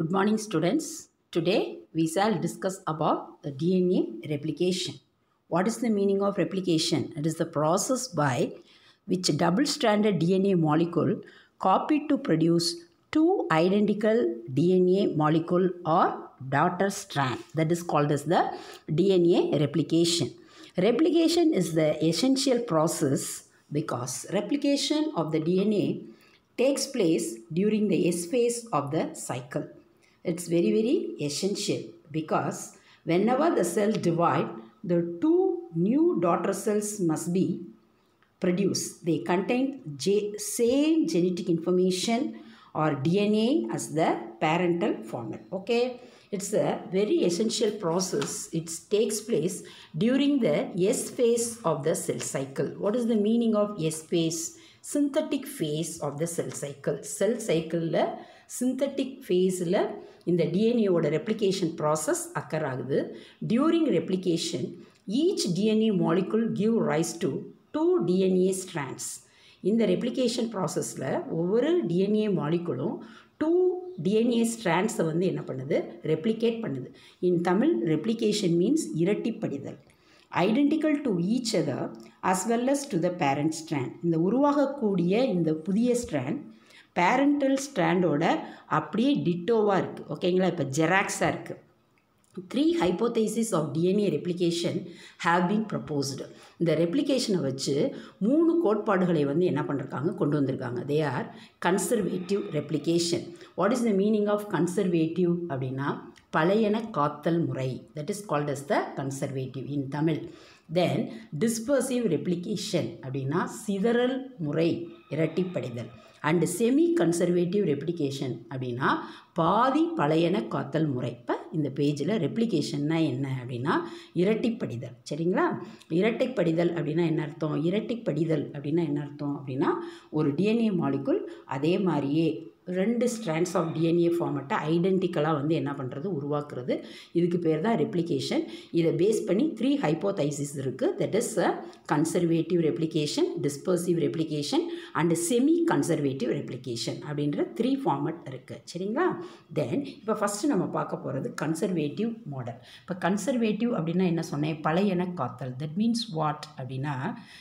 Good morning, students. Today we shall discuss about the DNA replication. What is the meaning of replication? It is the process by which a double-stranded DNA molecule copied to produce two identical DNA molecule or daughter strand. That is called as the DNA replication. Replication is the essential process because replication of the DNA takes place during the S phase of the cycle. It's very, very essential because whenever the cell divide, the two new daughter cells must be produced. They contain J- same genetic information or DNA as the parental format. Okay, it's a very essential process. It takes place during the S phase of the cell cycle. What is the meaning of S phase? Synthetic phase of the cell cycle. Cell cycle synthetic ஃபேஸில் இந்த டிஎன்ஏவோட replication process occur ஆகுது during replication each DNA molecule give rise to two DNA strands இந்த replication ப்ராசஸில் ஒவ்வொரு DNA மாலிகுலும் two DNA ஸ்ட்ராண்ட்ஸை வந்து என்ன பண்ணுது ரெப்ளிகேட் பண்ணுது இன் தமிழ் ரெப்ளிகேஷன் மீன்ஸ் இரட்டிப்படிதல் identical to each other as well as to the parent strand இந்த உருவாகக்கூடிய இந்த புதிய ஸ்ட்ராண்ட் பேரண்டல் ஸ்ட்ராண்டோட அப்படியே டிட்டோவாக இருக்குது ஓகேங்களா இப்போ ஜெராக்ஸாக இருக்குது three hypothesis of DNA replication have been proposed இந்த ரெப்ளிகேஷனை வச்சு மூணு கோட்பாடுகளை வந்து என்ன பண்ணிருக்காங்க கொண்டு வந்திருக்காங்க they are conservative replication what is the meaning of conservative அப்படின்னா பழையன காத்தல் முறை that is called as the conservative in Tamil then dispersive replication அப்படின்னா சிதறல் முறை இரட்டிப்படைதல் அண்டு செமி கன்சர்வேட்டிவ் ரெப்ளிகேஷன் அப்படின்னா பாதி பழையன காத்தல் முறை இப்போ இந்த பேஜில் ரெப்ளிகேஷன்னா என்ன அப்படின்னா இரட்டிப்படிதல் சரிங்களா இரட்டைப்படிதல் அப்படின்னா என்ன அர்த்தம் இரட்டைப்படிதல் அப்படின்னா என்ன அர்த்தம் அப்படின்னா ஒரு டிஎன்ஏ மாலிகுல் அதே மாதிரியே ரெண்டு ஸ்ட்ராண்ட்ஸ் ஆஃப் டிஎன்ஏ ஃபார்மெட்டை ஐடென்டிக்கலாக வந்து என்ன பண்ணுறது உருவாக்குறது இதுக்கு பேர் தான் ரெப்ளிகேஷன் இதை பேஸ் பண்ணி த்ரீ ஹைப்போதைசிஸ் இருக்குது that is a conservative replication dispersive replication and semi conservative replication அப்படின்ற த்ரீ ஃபார்மெட் இருக்குது சரிங்களா தென் இப்போ ஃபஸ்ட்டு நம்ம பார்க்க போகிறது கன்சர்வேட்டிவ் மாடல் இப்போ கன்சர்வேட்டிவ் அப்படின்னா என்ன சொன்னேன் பழையன காத்தல் தட் மீன்ஸ் வாட் அப்படின்னா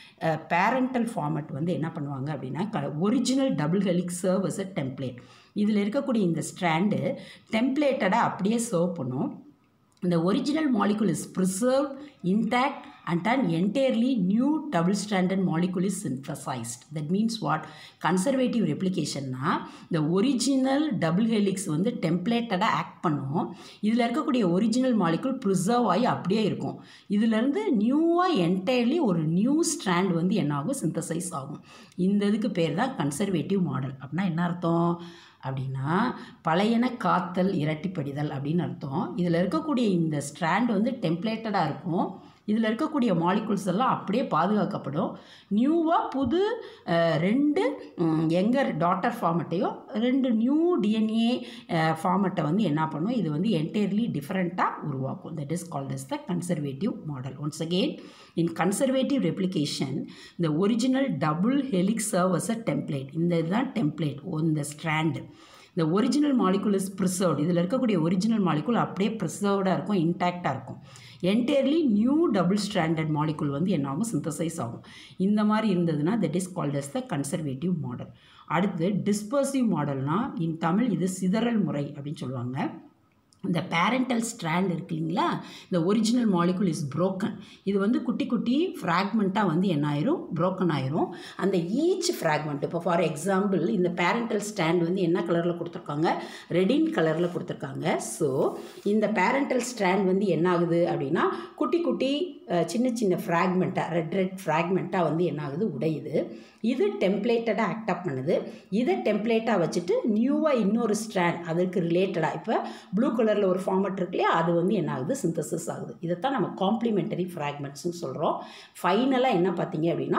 பேரண்டல் ஃபார்மெட் வந்து என்ன பண்ணுவாங்க அப்படின்னா க original double helix serve as a template இதில் இருக்கக்கூடிய இந்த ஸ்ட்ராண்டு டெம்ப்ளேட்டடாக அப்படியே சர்வ் பண்ணும் இந்த original molecule is preserve intact and an entirely new double stranded molecule is synthesized that means what conservative replicationனா இந்த ஒரிஜினல் டபுள் ஹெலிக்ஸ் வந்து டெம்ப்ளேட்டடாக ஆக்ட் பண்ணும் இதில் இருக்கக்கூடிய ஒரிஜினல் மாலிகுல் ப்ரிசர்வ் ஆகி அப்படியே இருக்கும் இதிலேருந்து நியூவாக என்டையர்லி ஒரு நியூ ஸ்ட்ராண்ட் வந்து என்ன ஆகும் சிந்தசைஸ் ஆகும் இந்த இதுக்கு பேர் தான் கன்சர்வேட்டிவ் மாடல் அப்படின்னா என்ன அர்த்தம் அப்படின்னா பழையன காத்தல் இரட்டிப்படிதல் அப்படின்னு அர்த்தம் இதில் இருக்கக்கூடிய இந்த ஸ்ட்ராண்ட் வந்து டெம்ப்ளேட்டடாக இருக்கும் இதில் இருக்கக்கூடிய மாலிகுல்ஸ் எல்லாம் அப்படியே பாதுகாக்கப்படும் நியூவாக புது ரெண்டு எங்கர் டாட்டர் ஃபார்மெட்டையோ ரெண்டு நியூ டிஎன்ஏ ஃபார்மெட்டை வந்து என்ன பண்ணும் இது வந்து என்டையர்லி டிஃப்ரெண்ட்டாக உருவாக்கும் that is called as the conservative model once again in conservative replication இந்த original double helix serve as a template இந்த இதுதான் டெம்ப்ளேட் இந்த ஸ்ட்ராண்டு இந்த ஒரிஜினல் மாலிகுல் இஸ் ப்ரிசர்வ்டு இதில் இருக்கக்கூடிய ஒரிஜினல் மாலிகுல் அப்படியே ப்ரிசர்வ்டாக இருக்கும் இன்டாக்டாக இருக்கும் entirely new double standard molecule வந்து என்ன ஆகும் சிந்தசைஸ் ஆகும் இந்த மாதிரி இருந்ததுன்னா that is called as the conservative model அடுத்து டிஸ்பர்சிவ் மாடல்னால் இன் தமிழ் இது சிதறல் முறை அப்படின்னு சொல்லுவாங்க இந்த பேரண்டல் ஸ்ட்ராண்ட் இருக்கு இல்லைங்களா இந்த ஒரிஜினல் மாலிகுல் இஸ் ப்ரோக்கன் இது வந்து குட்டி குட்டி ஃப்ராக்மெண்ட்டாக வந்து என்ன ஆயிரும் ப்ரோக்கன் ஆயிரும் அந்த ஈச் ஃப்ராக்மெண்ட் இப்போ ஃபார் எக்ஸாம்பிள் இந்த பேரண்டல் ஸ்டாண்ட் வந்து என்ன கலரில் கொடுத்துருக்காங்க ரெடின் கலரில் கொடுத்துருக்காங்க ஸோ இந்த பேரண்டல் ஸ்ட்ராண்ட் வந்து என்ன ஆகுது அப்படின்னா குட்டி குட்டி சின்ன சின்ன ஃப்ராக்மெண்ட்டாக ரெட் ரெட் ஃப்ராக்மெண்ட்டாக வந்து என்ன ஆகுது உடையுது இது டெம்ப்ளேட்டடாக ஆக்டப் பண்ணுது இதை டெம்ப்ளேட்டாக வச்சுட்டு நியூவாக இன்னொரு ஸ்ட்ராண்ட் அதற்கு ரிலேட்டடாக இப்போ ப்ளூ கலரில் ஒரு ஃபார்மெட் இருக்கு இல்லையா அது வந்து என்ன ஆகுது சிந்தசிஸ் ஆகுது இதைத்தான் நம்ம காம்ப்ளிமெண்டரி ஃப்ராக்மெண்ட்ஸ்னு சொல்கிறோம் ஃபைனலாக என்ன பார்த்தீங்க அப்படின்னா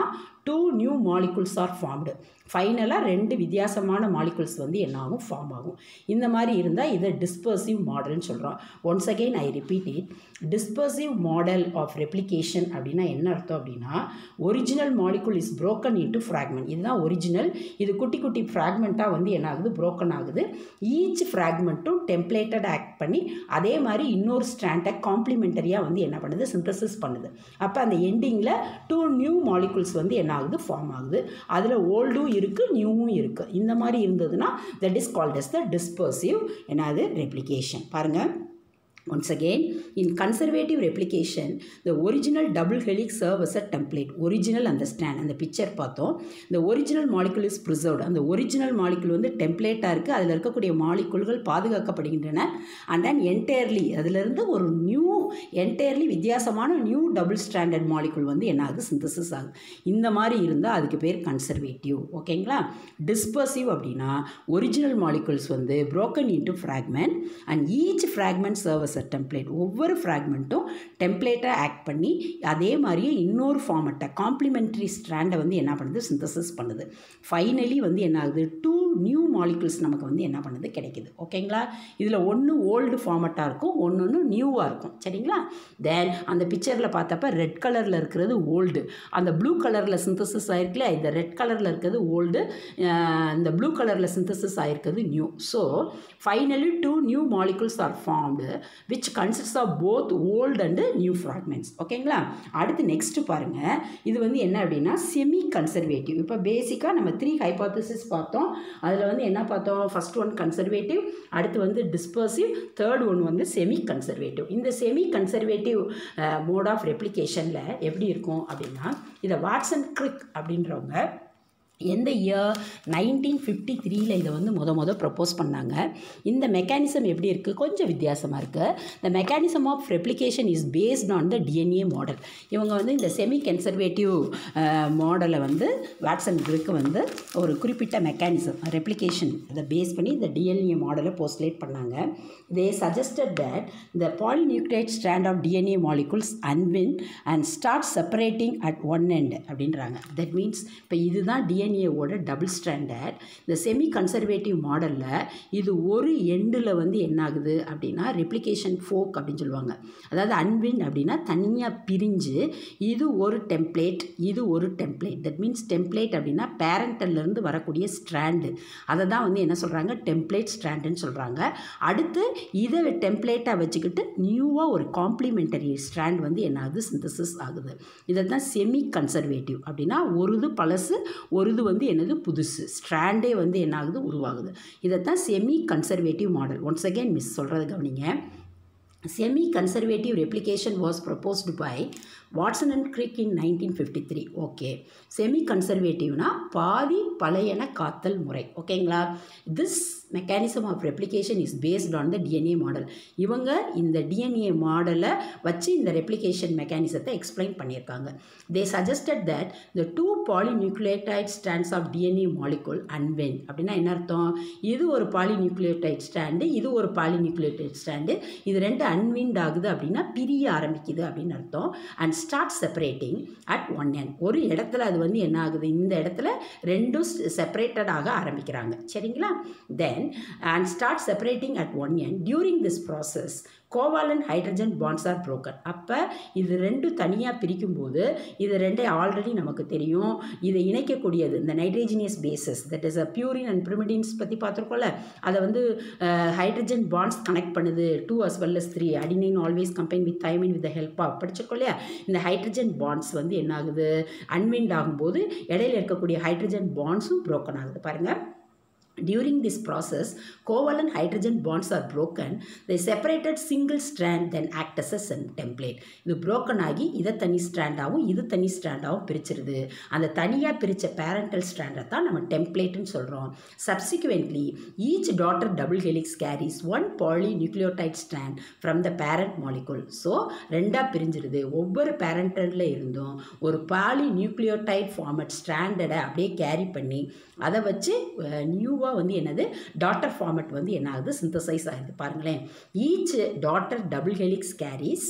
two new molecules are formed ஃபைனலாக ரெண்டு வித்தியாசமான மாலிகுல்ஸ் வந்து என்ன ஆகும் ஃபார்ம் ஆகும் இந்த மாதிரி இருந்தால் இதை டிஸ்பர்சிவ் மாடல்னு சொல்கிறோம் once again I repeat it dispersive model of replication அப்படின்னா என்ன அர்த்தம் அப்படின்னா original molecule is broken into fragment இதுதான் ஒரிஜினல் இது குட்டி குட்டி ஃப்ராக்மெண்ட்டாக வந்து என்ன ஆகுது broken ஆகுது ஈச் ஃப்ராக்மெண்ட்டும் டெம்ப்ளேட்டட் ஆக்ட் பண்ணி அதே மாதிரி இன்னொரு ஸ்ட்ராண்டை காம்ப்ளிமெண்டரியாக வந்து என்ன பண்ணுது சிந்தசிஸ் பண்ணுது அப்போ அந்த எண்டிங்கில் டூ நியூ மாலிகுல்ஸ் வந்து என்ன ஆகுது ஃபார்ம் ஆகுது அதில் ஓல்டும் இருக்குது நியூவும் இருக்குது இந்த மாதிரி இருந்ததுன்னா that is called as the dispersive என்னது ரெப்ளிகேஷன் பாருங்கள் Once again, in conservative replication, the original double helix serve as a template. Original understand அந்த பிக்சர் பார்த்தோம் the original molecule is preserved அந்த ஒரிஜினல் மாலிகுல் வந்து டெம்ப்ளேட்டாக இருக்குது அதில் இருக்கக்கூடிய மாலிகுல்கள் பாதுகாக்கப்படுகின்றன அண்ட் தென் என்டையர்லி அதிலிருந்து ஒரு நியூ என்டையர்லி வித்தியாசமான நியூ டபுள் ஸ்டாண்டர்ட் மாலிகுல் வந்து என்ன ஆகுது சிந்தசிஸ் ஆகுது இந்த மாதிரி இருந்தால் அதுக்கு பேர் கன்சர்வேட்டிவ் ஓகேங்களா டிஸ்பர்சிவ் அப்படின்னா ஒரிஜினல் மாலிகுல்ஸ் வந்து broken into fragment and each fragment serve as a template ஒவ்வொரு ஃப்ராக்மெண்ட்டும் டெம்ப்ளேட்டாக ஆக்ட் பண்ணி அதே மாதிரியே இன்னொரு ஃபார்மெட்டை காம்ப்ளிமெண்ட்ரி ஸ்ட்ராண்டை வந்து என்ன பண்ணுது சிந்தசிஸ் பண்ணுது ஃபைனலி வந்து என்ன ஆகுது டூ நியூ மாலிகுல்ஸ் நமக்கு வந்து என்ன பண்ணுது கிடைக்குது ஓகேங்களா இதில் ஒன்று ஓல்டு ஃபார்மெட்டாக இருக்கும் ஒன்று ஒன்று நியூவாக இருக்கும் சரிங்களா தென் அந்த பிக்சரில் பார்த்தப்ப ரெட் கலரில் இருக்கிறது ஓல்டு அந்த ப்ளூ கலரில் சிந்தசிஸ் ஆயிருக்குல்ல இந்த ரெட் கலரில் இருக்கிறது ஓல்டு இந்த ப்ளூ கலரில் சிந்தசிஸ் ஆயிருக்கிறது new so finally two new molecules are formed which consist of both old and new fragments ஓகேங்களா அடுத்து நெக்ஸ்ட்டு பாருங்கள் இது வந்து என்ன அப்படின்னா செமி கன்சர்வேட்டிவ் இப்போ பேசிக்காக நம்ம த்ரீ ஹைபாத்தசிஸ் பார்த்தோம் அதில் வந்து என்ன பார்த்தோம் ஃபர்ஸ்ட் ஒன் கன்சர்வேட்டிவ் அடுத்து வந்து டிஸ்பர்சிவ் தேர்ட் ஒன் வந்து செமி கன்சர்வேட்டிவ் இந்த செமி கன்சர்வேட்டிவ் மோட் ஆஃப் ரெப்ளிகேஷனில் எப்படி இருக்கும் அப்படின்னா இதை வாட்சன் கிரிக் அப்படின்றவங்க எந்த இயர் நைன்டீன் ஃபிஃப்டி த்ரீல இதை வந்து முத முத ப்ரப்போஸ் பண்ணாங்க இந்த மெக்கானிசம் எப்படி இருக்குது கொஞ்சம் வித்தியாசமாக இருக்குது the mechanism of replication is based on the DNA model இவங்க வந்து இந்த செமி கன்சர்வேட்டிவ் மாடலை வந்து வாட்சன் கிரிக்கு வந்து ஒரு குறிப்பிட்ட மெக்கானிசம் ரெப்ளிகேஷன் அதை பேஸ் பண்ணி இந்த டிஎன்ஏ மாடலை போஸ்ட்லேட் பண்ணாங்க they suggested that the polynucleate strand of DNA molecules unwind and start separating at one end அப்படின்றாங்க தட் மீன்ஸ் இப்போ இதுதான் டிஎன்ஏவோட டபுள் ஸ்டாண்டர்ட் இந்த செமி கன்சர்வேட்டிவ் மாடலில் இது ஒரு எண்டில் வந்து என்ன ஆகுது அப்படின்னா ரெப்ளிகேஷன் ஃபோக் அப்படின்னு சொல்லுவாங்க அதாவது அன்வின் அப்படின்னா தனியாக பிரிஞ்சு இது ஒரு டெம்ப்ளேட் இது ஒரு டெம்ப்ளேட் தட் மீன்ஸ் டெம்ப்ளேட் அப்படின்னா பேரண்டல்லேருந்து வரக்கூடிய ஸ்ட்ராண்டு அதை தான் வந்து என்ன சொல்கிறாங்க டெம்ப்ளேட் ஸ்ட்ராண்டுன்னு சொல்கிறாங்க அடுத்து இதை டெம்ப்ளேட்டாக வச்சுக்கிட்டு நியூவாக ஒரு காம்ப்ளிமெண்டரி ஸ்ட்ராண்ட் வந்து என்ன ஆகுது சிந்தசிஸ் ஆகுது இதை தான் செமி கன்சர்வேட்டிவ் அப்படின்னா ஒரு இது பழசு ஒரு இது வந்து என்னது புதுசு ஸ்ட்ராண்டே வந்து என்ன ஆகுது உருவாகுது இதை தான் semi conservative model once again miss சொல்கிறது கவனிங்க semi conservative replication was proposed by Watson and Crick in nineteen fifty three okay செமி கன்சர்வேட்டிவ்னா பாதி பழையன காத்தல் முறை ஓகேங்களா this mechanism of replication is based on the DNA model இவங்க இந்த டிஎன்ஏ மாடலை வச்சு இந்த ரெப்ளிகேஷன் மெக்கானிசத்தை எக்ஸ்பிளைன் பண்ணியிருக்காங்க they suggested that the two polynucleotide strands of DNA molecule unwind அப்படின்னா என்ன அர்த்தம் இது ஒரு பாலிநியூக்ளியோடைட் ஸ்டாண்டு இது ஒரு பாலிநியூக்ளியோடைட் ஸ்டாண்டு இது ரெண்டு அன்விண்ட் ஆகுது அப்படின்னா பிரிய ஆரம்பிக்குது அப்படின்னு அர்த்தம் and start separating at one end ஒரு இடத்துல அது வந்து என்ன ஆகுது இந்த இடத்துல ரெண்டும் செப்பரேட்டடாக ஆரம்பிக்கிறாங்க சரிங்களா then and start separating at one end during this process covalent hydrogen bonds are broken அப்போ இது ரெண்டும் தனியாக பிரிக்கும்போது இது ரெண்டே ஆல்ரெடி நமக்கு தெரியும் இதை இணைக்கக்கூடியது இந்த nitrogenous bases that is a purine and pyrimidines பற்றி பார்த்துருக்கோம்ல அதை வந்து ஹைட்ரஜன் பாண்ட்ஸ் கனெக்ட் பண்ணுது two as well as three adenine always combine with thymine with help of படிச்சிருக்கோம் இல்லையா இந்த ஹைட்ரஜன் பாண்ட்ஸ் வந்து என்ன ஆகுது அன்விண்ட் ஆகும்போது இடையில இருக்கக்கூடிய ஹைட்ரஜன் பாண்ட்ஸும் broken ஆகுது பாருங்கள் During this process, covalent hydrogen bonds are broken. They separated single strand then act as a sem- template. இது broken ஆகி இதை தனி ஸ்ட்ராண்டாகவும் இது தனி ஸ்ட்ராண்டாகவும் பிரிச்சிருது அந்த தனியாக பிரித்த பேரண்டல் ஸ்ட்ராண்டை தான் நம்ம டெம்ப்ளேட்னு சொல்கிறோம் subsequently each daughter double helix carries one polynucleotide strand from the parent molecule so ரெண்டாக பிரிஞ்சிருது ஒவ்வொரு பேரண்டலில் இருந்தும் ஒரு பாலி நியூக்ளியோடைட் ஃபார்மட் ஸ்ட்ராண்டடை அப்படியே கேரி பண்ணி அதை வச்சு நியூவாக வந்து என்னது டாட்டர் ஃபார்மட் வந்து என்ன ஆகுது சிந்தசைஸ் ஆகுது பாருங்களேன் each daughter double helix carries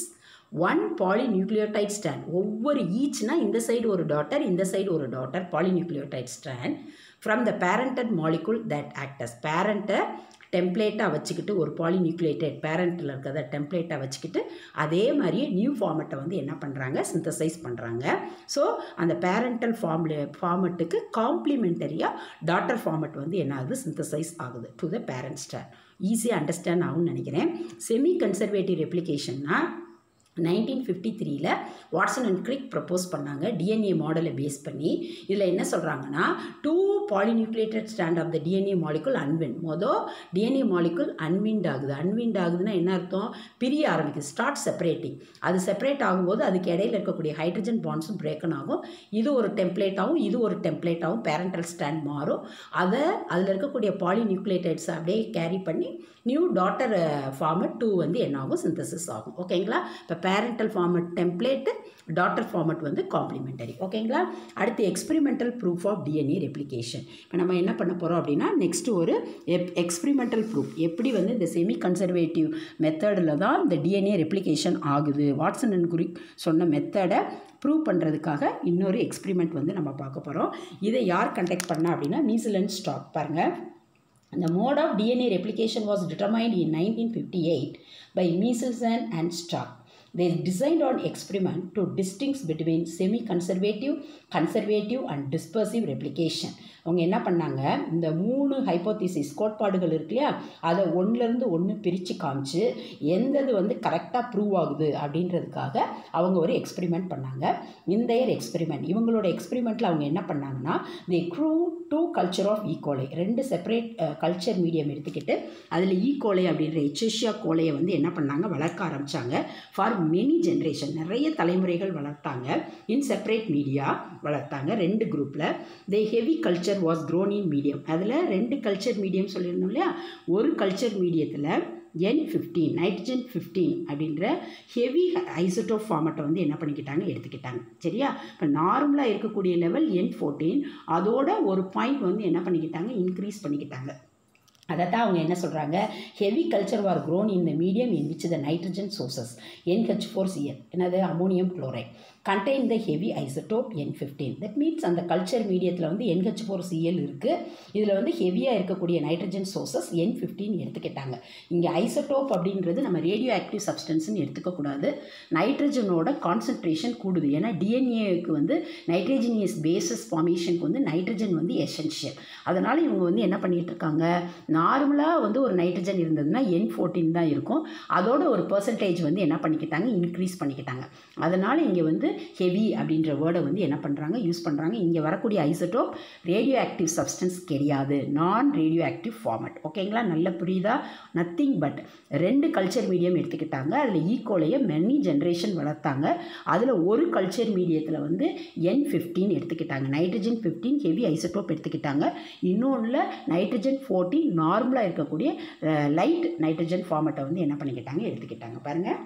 one polynucleotide strand ஒவ்வொரு ஈச்னா இந்த சைடு ஒரு டாட்டர் இந்த சைடு ஒரு daughter polynucleotide strand from the parental molecule that acts பேரண்ட்டை டெம்ப்ளேட்டாக வச்சுக்கிட்டு ஒரு பாலிநியூக்ளியேட்டட் பேரண்ட்டில் இருக்கிறத டெம்ப்ளேட்டாக வச்சுக்கிட்டு அதே மாதிரியே நியூ ஃபார்மெட்டை வந்து என்ன பண்ணுறாங்க சிந்தசைஸ் பண்ணுறாங்க ஸோ அந்த பேரண்டல் ஃபார்ம்ல ஃபார்மெட்டுக்கு காம்ப்ளிமெண்டரியாக டாட்டர் ஃபார்மெட் வந்து என்ன ஆகுது synthesize to the the strand ஸ்டார் ஈஸியாக அண்டர்ஸ்டாண்ட் ஆகும்னு நினைக்கிறேன் செமி கன்சர்வேட்டிவ் ரெப்ளிகேஷன்னா நைன்டீன் ஃபிஃப்டி த்ரீல வாட்சன் அண்ட் கிரிக் ப்ரப்போஸ் பண்ணாங்க டிஎன்ஏ மாடலை பேஸ் பண்ணி இதில் என்ன சொல்கிறாங்கன்னா two polynucleotide strand of the DNA molecule unwind மொதல் டிஎன்ஏ மாலிகுல் அன்விண்ட் ஆகுது அன்விண்ட் ஆகுதுன்னா என்ன அர்த்தம் பிரிய ஆரம்பிக்குது ஸ்டார்ட் செப்பரேட்டிங் அது செப்பரேட் ஆகும்போது அதுக்கு இடையில இருக்கக்கூடிய ஹைட்ரஜன் பாண்ட்ஸும் பிரேக்கன் ஆகும் இது ஒரு டெம்ப்ளேட்டாகவும் இது ஒரு டெம்ப்ளேட்டாகவும் பேரண்டல் ஸ்டாண்ட் மாறும் அதை அதில் இருக்கக்கூடிய பாலிநியூக்ளியேட்டட்ஸ் அப்படியே கேரி பண்ணி நியூ டாட்டர் ஃபார்மட் டூ வந்து என்ன ஆகும் சிந்தசிஸ் ஆகும் ஓகேங்களா இப்போ parental format template daughter format வந்து காம்ப்ளிமெண்டரி ஓகேங்களா அடுத்து experimental proof of DNA replication இப்போ நம்ம என்ன பண்ண போகிறோம் அப்படின்னா நெக்ஸ்ட்டு ஒரு எப் எக்ஸ்பெரிமெண்டல் ப்ரூஃப் எப்படி வந்து இந்த செமி கன்சர்வேட்டிவ் மெத்தடில் தான் இந்த டிஎன்ஏ ரெப்ளிகேஷன் ஆகுது வாட்சன் அண்ட் குரிக் சொன்ன மெத்தடை ப்ரூவ் பண்ணுறதுக்காக இன்னொரு எக்ஸ்பெரிமெண்ட் வந்து நம்ம பார்க்க போகிறோம் இதை யார் கண்டக்ட் பண்ணா அப்படின்னா நியூசிலண்ட் ஸ்டாக் பாருங்கள் The mode of DNA replication was determined in 1958 by Michelson and Stark. They designed an experiment to distinguish between semi-conservative, conservative and dispersive replication. அவங்க என்ன பண்ணாங்க இந்த மூணு ஹைப்போதிசிஸ் கோட்பாடுகள் இருக்கு இல்லையா அதை ஒன்றுலேருந்து ஒன்று பிரித்து காமிச்சு எந்தது வந்து கரெக்டாக ப்ரூவ் ஆகுது அப்படின்றதுக்காக அவங்க ஒரு எக்ஸ்பெரிமெண்ட் பண்ணாங்க இந்த இயர் எக்ஸ்பெரிமெண்ட் இவங்களோட எக்ஸ்பெரிமெண்ட்டில் அவங்க என்ன பண்ணாங்கன்னா the grew two culture of E coli ரெண்டு செப்பரேட் கல்ச்சர் மீடியம் எடுத்துக்கிட்டு அதில் ஈகோலை அப்படின்ற எச்சேஷியா கோலையை வந்து என்ன பண்ணாங்க வளர்க்க ஆரம்பித்தாங்க ஃபார் மெனி ஜென்ரேஷன் நிறைய தலைமுறைகள் வளர்த்தாங்க இன் செப்பரேட் மீடியா வளர்த்தாங்க ரெண்டு குரூப்பில் they heavy culture was grown in medium அதில் ரெண்டு கல்ச்சர் மீடியம் சொல்லியிருந்தோம் இல்லையா ஒரு கல்ச்சர் மீடியத்தில் என் ஃபிஃப்டீன் நைட்ரஜன் ஃபிஃப்டீன் அப்படின்ற ஹெவி ஐசோட்டோப் ஃபார்மட்டை வந்து என்ன பண்ணிக்கிட்டாங்க எடுத்துக்கிட்டாங்க சரியா இப்போ நார்மலாக இருக்கக்கூடிய லெவல் என் ஃபோர்டீன் அதோட ஒரு பாயிண்ட் வந்து என்ன பண்ணிக்கிட்டாங்க இன்க்ரீஸ் பண்ணிக்கிட்டாங்க அதை தான் அவங்க என்ன சொல்கிறாங்க heavy culture was grown in the medium in which the nitrogen sources NH four Cl என்னது ammonium chloride contain the heavy isotope N fifteen that means அந்த கல்ச்சர் மீடியத்தில் வந்து என்ஹெச் ஃபோர் சிஎல் இருக்குது இதில் வந்து ஹெவியாக இருக்கக்கூடிய நைட்ரஜன் சோர்சஸ் என் fifteen எடுத்துக்கிட்டாங்க இங்கே ஐசோட்டோப் அப்படின்றது நம்ம ரேடியோ ஆக்டிவ் சப்ஸ்டன்ஸ்னு எடுத்துக்கக்கூடாது நைட்ரஜனோட கான்சன்ட்ரேஷன் கூடுது ஏன்னா டிஎன்ஏக்கு வந்து நைட்ரஜனியஸ் பேசஸ் ஃபார்மேஷனுக்கு வந்து நைட்ரஜன் வந்து எசென்ஷியல் அதனால் இவங்க வந்து என்ன பண்ணிகிட்டு இருக்காங்க நார்மலாக வந்து ஒரு நைட்ரஜன் இருந்ததுன்னா என் ஃபோர்டீன் தான் இருக்கும் அதோட ஒரு பர்சன்டேஜ் வந்து என்ன பண்ணிக்கிட்டாங்க இன்க்ரீஸ் பண்ணிக்கிட்டாங்க அதனால் இங்கே வந்து ஹெவி அப்படின்ற வேர்டை வந்து என்ன பண்ணுறாங்க யூஸ் பண்ணுறாங்க இங்கே வரக்கூடிய ஐசோட்டோப் ரேடியோ ஆக்டிவ் சப்ஸ்டன்ஸ் கிடையாது நான் ரேடியோ ஆக்டிவ் ஃபார்மட் ஓகேங்களா நல்ல புரியுதா நத்திங் பட் ரெண்டு கல்ச்சர் மீடியம் எடுத்துக்கிட்டாங்க அதில் ஈக்கோலையை மெனி ஜென்ரேஷன் வளர்த்தாங்க அதில் ஒரு கல்ச்சர் மீடியத்தில் வந்து என் ஃபிஃப்டீன் எடுத்துக்கிட்டாங்க நைட்ரஜன் ஃபிஃப்டீன் ஹெவி ஐசோட்டோப் எடுத்துக்கிட்டாங்க இன்னொன்றில் நைட்ரஜன் ஃபோர்டீன் நார்மலாக இருக்கக்கூடிய லைட் நைட்ரஜன் ஃபார்மட்டை வந்து என்ன பண்ணிக்கிட்டாங்க எடுத்துக்கிட்டாங்க பாருங்கள்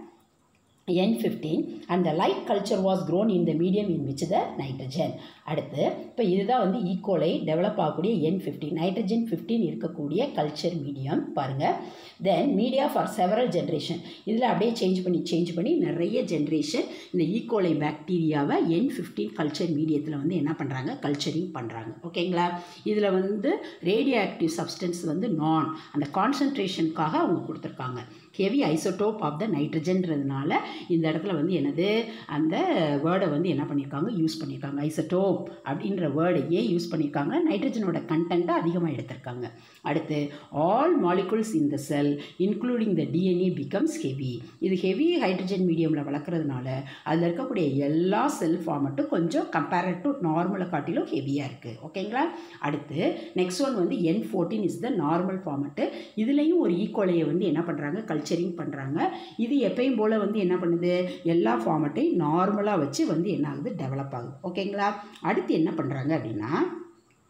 N15 and the light culture was grown in the medium in which the nitrogen அடுத்து இப்போ இதுதான் வந்து ஈக்குவலை டெவலப் ஆகக்கூடிய என் ஃபிஃப்டீன் நைட்ரஜன் ஃபிஃப்டீன் இருக்கக்கூடிய கல்ச்சர் மீடியம் பாருங்கள் then media for several generation இதில் அப்படியே சேஞ்ச் பண்ணி சேஞ்ச் பண்ணி நிறைய ஜென்ரேஷன் இந்த ஈக்குவலை பாக்டீரியாவை என் ஃபிஃப்டீன் கல்ச்சர் மீடியத்தில் வந்து என்ன பண்ணுறாங்க கல்ச்சரிங் பண்ணுறாங்க ஓகேங்களா இதில் வந்து ரேடியோ ஆக்டிவ் சப்ஸ்டன்ஸ் வந்து நான் அந்த கான்சன்ட்ரேஷனுக்காக அவங்க கொடுத்துருக்காங்க ஹெவி ஐசோட்டோப் ஆஃப் த நைட்ரஜன்றதுனால இந்த இடத்துல வந்து என்னது அந்த வேர்டை வந்து என்ன பண்ணியிருக்காங்க யூஸ் பண்ணியிருக்காங்க ஐசோட்டோப் அப்படின்ற வேர்டை ஏன் யூஸ் பண்ணியிருக்காங்க நைட்ரஜனோட கண்டென்ட்டை அதிகமாக எடுத்திருக்காங்க அடுத்து all molecules in the cell including the DNA becomes heavy இது ஹெவி ஹைட்ரஜன் மீடியமில் வளர்க்குறதுனால அதில் இருக்கக்கூடிய எல்லா செல் ஃபார்மட்டும் கொஞ்சம் கம்பேரட் டு நார்மலை காட்டிலும் ஹெவியாக இருக்குது ஓகேங்களா அடுத்து நெக்ஸ்ட் ஒன் வந்து N fourteen is the normal format இதுலேயும் ஒரு ஈக்குவலையை வந்து என்ன பண்ணுறாங்க கல்ச்சரிங் பண்ணுறாங்க இது எப்பயும் போல் வந்து என்ன பண்ணுது எல்லா ஃபார்மட்டையும் நார்மலாக வச்சு வந்து என்ன ஆகுது டெவலப் ஆகுது ஓகேங்களா அடுத்து என்ன பண்ணுறாங்க அப்படின்னா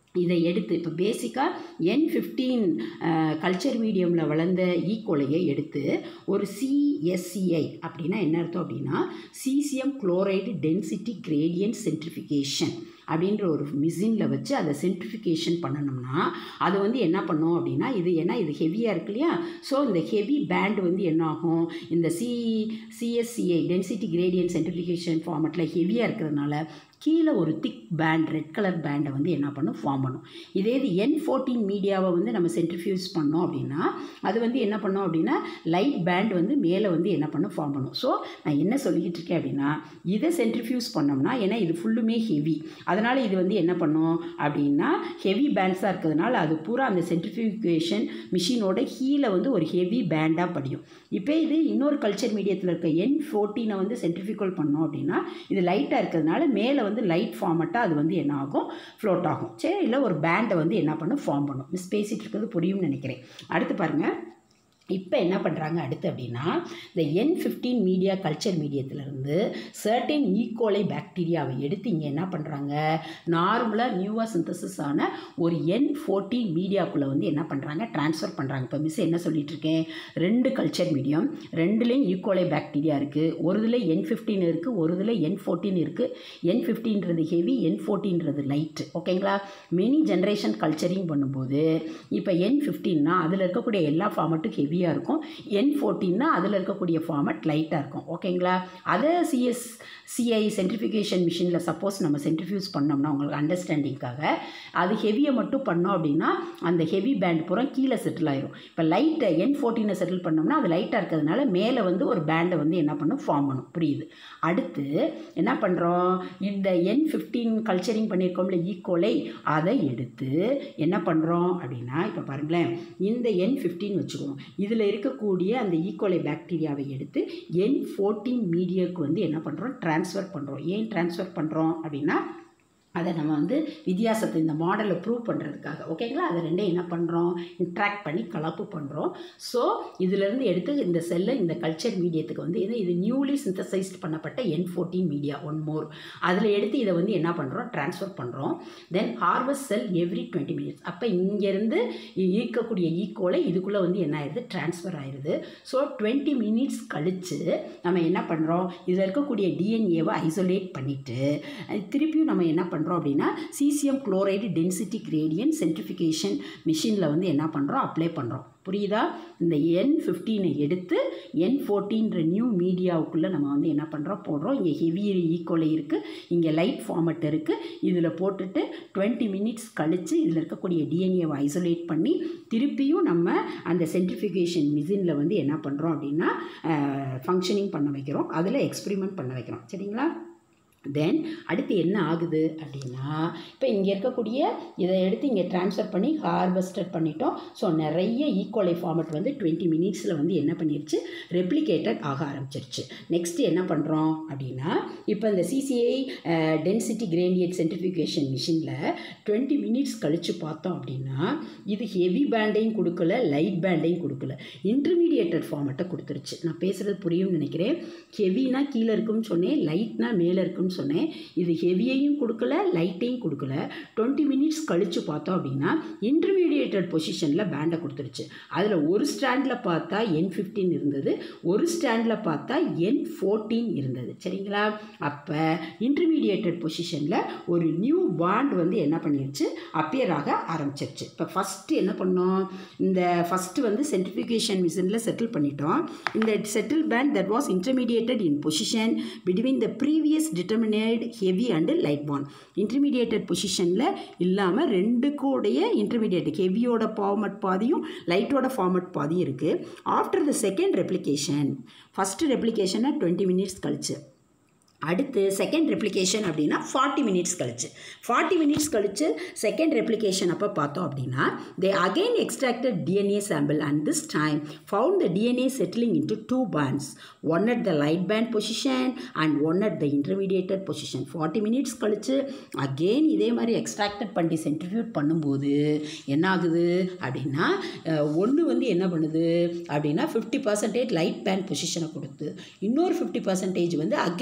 இதை எடுத்து இப்போ பேசிக்காக என் ஃபிஃப்டீன் கல்ச்சர் மீடியமில் வளர்ந்த ஈக்கோலையை எடுத்து ஒரு சிஎஸ்சிஐ அப்படின்னா என்ன அர்த்தம் அப்படின்னா caesium chloride density gradient centrifugation அப்படின்ற ஒரு மிஷினில் வச்சு அதை சென்ட்ரிஃபிகேஷன் பண்ணணும்னா அது வந்து என்ன பண்ணும் அப்படின்னா இது ஏன்னா இது ஹெவியாக இருக்கு இல்லையா ஸோ இந்த ஹெவி பேண்ட் வந்து என்ன ஆகும் இந்த C CSCI density gradient centrifugation ஃபார்மெட்டில் ஹெவியாக இருக்கிறதுனால கீழே ஒரு திக் பேண்ட் ரெட் கலர் பேண்டை வந்து என்ன பண்ணும் ஃபார்ம் பண்ணும் இதே இது என் ஃபோர்டீன் மீடியாவை வந்து நம்ம சென்ட்ரிஃபியூஸ் பண்ணோம் அப்படின்னா அது வந்து என்ன பண்ணோம் அப்படின்னா லைட் பேண்ட் வந்து மேலே வந்து என்ன பண்ணும் ஃபார்ம் பண்ணும் ஸோ நான் என்ன சொல்லிக்கிட்டு இருக்கேன் அப்படின்னா இதை சென்ட்ரிஃபியூஸ் பண்ணோம்னா ஏன்னா இது ஃபுல்லுமே ஹெவி அதனால் இது வந்து என்ன பண்ணும் அப்படின்னா ஹெவி பேண்ட்ஸாக இருக்கிறதுனால அது பூரா அந்த சென்ட்ரிஃபிகேஷன் மிஷினோட கீழே வந்து ஒரு ஹெவி பேண்டாக படியும் இப்போ இது இன்னொரு கல்ச்சர் மீடியத்தில் இருக்க என் ஃபோர்டீனை வந்து சென்ட்ரிஃபிகல் பண்ணோம் அப்படின்னா இது லைட்டாக இருக்கிறதுனால மேலே வந்து லைட் ஃபார்மட்டாக அது வந்து என்ன ஆகும் ஃப்ளோட் ஆகும் சரி இல்லை ஒரு பேண்டை வந்து என்ன பண்ணும் ஃபார்ம் பண்ணும் மிஸ் பேசிகிட்டு இருக்கிறது புரியும்னு நினைக்கிறேன் அடுத்து பாருங்கள் இப்போ என்ன பண்ணுறாங்க அடுத்து அப்படின்னா இந்த என் ஃபிஃப்டீன் மீடியா கல்ச்சர் மீடியத்திலேருந்து சர்டன் ஈக்கோலை பாக்டீரியாவை எடுத்து இங்கே என்ன பண்ணுறாங்க நார்மலாக நியூவாக சிந்தசிஸ் ஆன ஒரு என் ஃபோர்டீன் மீடியாக்குள்ளே வந்து என்ன பண்ணுறாங்க ட்ரான்ஸ்ஃபர் பண்ணுறாங்க இப்போ மிஸ் என்ன சொல்லிட்டு இருக்கேன் ரெண்டு கல்ச்சர் மீடியம் ரெண்டுலேயும் ஈக்கோலை பாக்டீரியா இருக்குது ஒரு இதில் என் ஃபிஃப்டீன் இருக்குது ஒரு இதில் என் ஃபோர்டீன் இருக்குது என் ஃபிஃப்டீன்றது ஹெவி என் ஃபோர்டீன்றது லைட் ஓகேங்களா மெனி ஜென்ரேஷன் கல்ச்சரிங் பண்ணும்போது இப்போ என் ஃபிஃப்டீன்னா அதில் இருக்கக்கூடிய எல்லா ஃபார்மட்டும் ஹெவியாக இருக்கும் என் ஃபோர்டீன்னா அதில் இருக்கக்கூடிய ஃபார்மட் லைட்டாக இருக்கும் ஓகேங்களா அதை சிஎஸ் சிஐ சென்ட்ரிஃபிகேஷன் மிஷினில் சப்போஸ் நம்ம சென்ட்ரிஃபியூஸ் பண்ணோம்னா உங்களுக்கு அண்டர்ஸ்டாண்டிங்காக அது ஹெவியை மட்டும் பண்ணோம் அப்படின்னா அந்த ஹெவி பேண்ட் பூரா கீழே செட்டில் ஆயிரும் இப்போ லைட்டை என் ஃபோர்டீனை செட்டில் பண்ணோம்னா அது லைட்டாக இருக்கிறதுனால மேலே வந்து ஒரு பேண்டை வந்து என்ன பண்ணும் ஃபார்ம் பண்ணும் புரியுது அடுத்து என்ன பண்ணுறோம் இந்த என் ஃபிஃப்டீன் கல்ச்சரிங் பண்ணியிருக்கோம்ல ஈக்குவலை அதை எடுத்து என்ன பண்ணுறோம் அப்படின்னா இப்போ பாருங்களேன் இந்த என் ஃபிஃப்டீன் வச்சுக்குவோம் இதில் இருக்கக்கூடிய அந்த ஈக்குவலை பாக்டீரியாவை எடுத்து என் ஃபோர்டீன் மீடியாவுக்கு வந்து என்ன பண்ணுறோம் ட்ரான்ஸ்ஃபர் பண்ணுறோம் ஏன் ட்ரான்ஸ்ஃபர் பண்ணுறோம் அப்படின்னா அதை நம்ம வந்து வித்தியாசத்தை இந்த மாடலை ப்ரூவ் பண்ணுறதுக்காக ஓகேங்களா அதை ரெண்டையும் என்ன பண்ணுறோம் இன்ட்ராக்ட் பண்ணி கலப்பு பண்ணுறோம் ஸோ இதிலேருந்து எடுத்து இந்த செல்லை இந்த கல்ச்சர் மீடியத்துக்கு வந்து இது இது நியூலி சிந்தசைஸ்ட் பண்ணப்பட்ட N fourteen media one more அதில் எடுத்து இதை வந்து என்ன பண்ணுறோம் ட்ரான்ஸ்ஃபர் பண்ணுறோம் then harvest cell every twenty minutes அப்போ இங்கேருந்து ஈர்க்கக்கூடிய ஈக்குவலை இதுக்குள்ளே வந்து என்ன ஆயிடுது ட்ரான்ஸ்ஃபர் ஆயிடுது ஸோ டுவெண்ட்டி மினிட்ஸ் கழித்து நம்ம என்ன பண்ணுறோம் இதில் இருக்கக்கூடிய டிஎன்ஏவை ஐசோலேட் பண்ணிவிட்டு திருப்பியும் நம்ம என்ன பண்ணுறோம் அப்படின்னா caesium chloride density gradient centrifugation மிஷினில் வந்து என்ன பண்ணுறோம் அப்ளை பண்ணுறோம் புரியுதா இந்த என் ஃபிஃப்டீனை எடுத்து என் ஃபோர்டீன்ற நியூ மீடியாவுக்குள்ளே நம்ம வந்து என்ன பண்ணுறோம் போடுறோம் இங்கே ஹெவி ஈக்குவலை இருக்குது இங்கே லைட் ஃபார்மட் இருக்குது இதில் போட்டுட்டு டுவெண்ட்டி மினிட்ஸ் கழித்து இதில் இருக்கக்கூடிய டிஎன்ஏவை ஐசோலேட் பண்ணி திருப்பியும் நம்ம அந்த சென்ட்ரிஃபிகேஷன் மிஷினில் வந்து என்ன பண்ணுறோம் அப்படின்னா ஃபங்க்ஷனிங் பண்ண வைக்கிறோம் அதில் எக்ஸ்பிரிமெண்ட் பண்ண வைக்கிறோம் சரிங்களா தென் அடுத்து என்ன ஆகுது அப்படின்னா இப்போ இங்கே இருக்கக்கூடிய இதை எடுத்து இங்கே ட்ரான்ஸ்ஃபர் பண்ணி ஹார்வெஸ்டட் பண்ணிட்டோம் ஸோ நிறைய ஈக்குவலை ஃபார்மட் வந்து டுவெண்ட்டி மினிட்ஸில் வந்து என்ன பண்ணிருச்சு ரெப்ளிகேட்டட் ஆக ஆரம்பிச்சிருச்சு நெக்ஸ்ட் என்ன பண்ணுறோம் அப்படின்னா இப்போ இந்த சிசிஐ டென்சிட்டி கிரேடியட் சென்ட்ரிஃபிகேஷன் மிஷினில் டுவெண்ட்டி மினிட்ஸ் கழித்து பார்த்தோம் அப்படின்னா இது ஹெவி பேண்டையும் கொடுக்கல லைட் பேண்டையும் கொடுக்கல இன்டர்மீடியேட்டட் ஃபார்மட்டை கொடுத்துருச்சு நான் பேசுகிறது புரியும்னு நினைக்கிறேன் ஹெவினா கீழே இருக்குன்னு சொன்னேன் லைட்னா மேலே இருக்குன்னு சொன்னேன் இது ஹெவியையும் கொடுக்கல லைட்டையும் கொடுக்கல டுவெண்ட்டி மினிட்ஸ் கழித்து பார்த்தோம் அப்படின்னா இன்டர்மீடியேட்டட் பொசிஷனில் பேண்டை கொடுத்துருச்சு அதில் ஒரு ஸ்டாண்டில் பார்த்தா என் ஃபிஃப்டீன் இருந்தது ஒரு ஸ்டாண்டில் பார்த்தா என் ஃபோர்டீன் இருந்தது சரிங்களா அப்போ இன்டர்மீடியேட்டட் பொசிஷனில் ஒரு நியூ பாண்ட் வந்து என்ன பண்ணிருச்சு அப்பியர் ஆக ஆரம்பிச்சிருச்சு இப்போ ஃபஸ்ட்டு என்ன பண்ணோம் இந்த ஃபஸ்ட்டு வந்து சென்ட்ரிஃபிகேஷன் மிஷினில் செட்டில் பண்ணிட்டோம் இந்த settle band that was intermediated in position between the previous determinate heavy and light band intermediated பொசிஷனில் இல்லாமல் ரெண்டு கூடைய இன்டர்மீடியேட் ஹெவியோட ஃபார்மட் பாதியும் லைட்டோட ஃபார்மட் பாதியும் இருக்குது after the second replication first ரெப்ளிகேஷனை டுவெண்ட்டி மினிட்ஸ் கழிச்சு அடுத்து செகண்ட் ரெப்ளிகேஷன் அப்படின்னா ஃபார்ட்டி மினிட்ஸ் கழிச்சு ஃபார்ட்டி மினிட்ஸ் கழிச்சு செகண்ட் ரெப்ளிகேஷன் அப்போ பார்த்தோம் அப்படின்னா they again extracted DNA sample and this time found the DNA settling into two bands one at the light band position and one at the intermediated position forty minutes கழிச்சு again இதே மாதிரி extracted பண்ணி சென்ட்ரிபியூட் பண்ணும்போது என்ன ஆகுது அப்படின்னா ஒன்று வந்து என்ன பண்ணுது அப்படின்னா ஃபிஃப்டி பர்சன்டேஜ் லைட் பேண்ட் பொசிஷனை கொடுத்து இன்னொரு ஃபிஃப்டி பர்சன்டேஜ் வந்து அகெயின் இன்டர்மீடியட்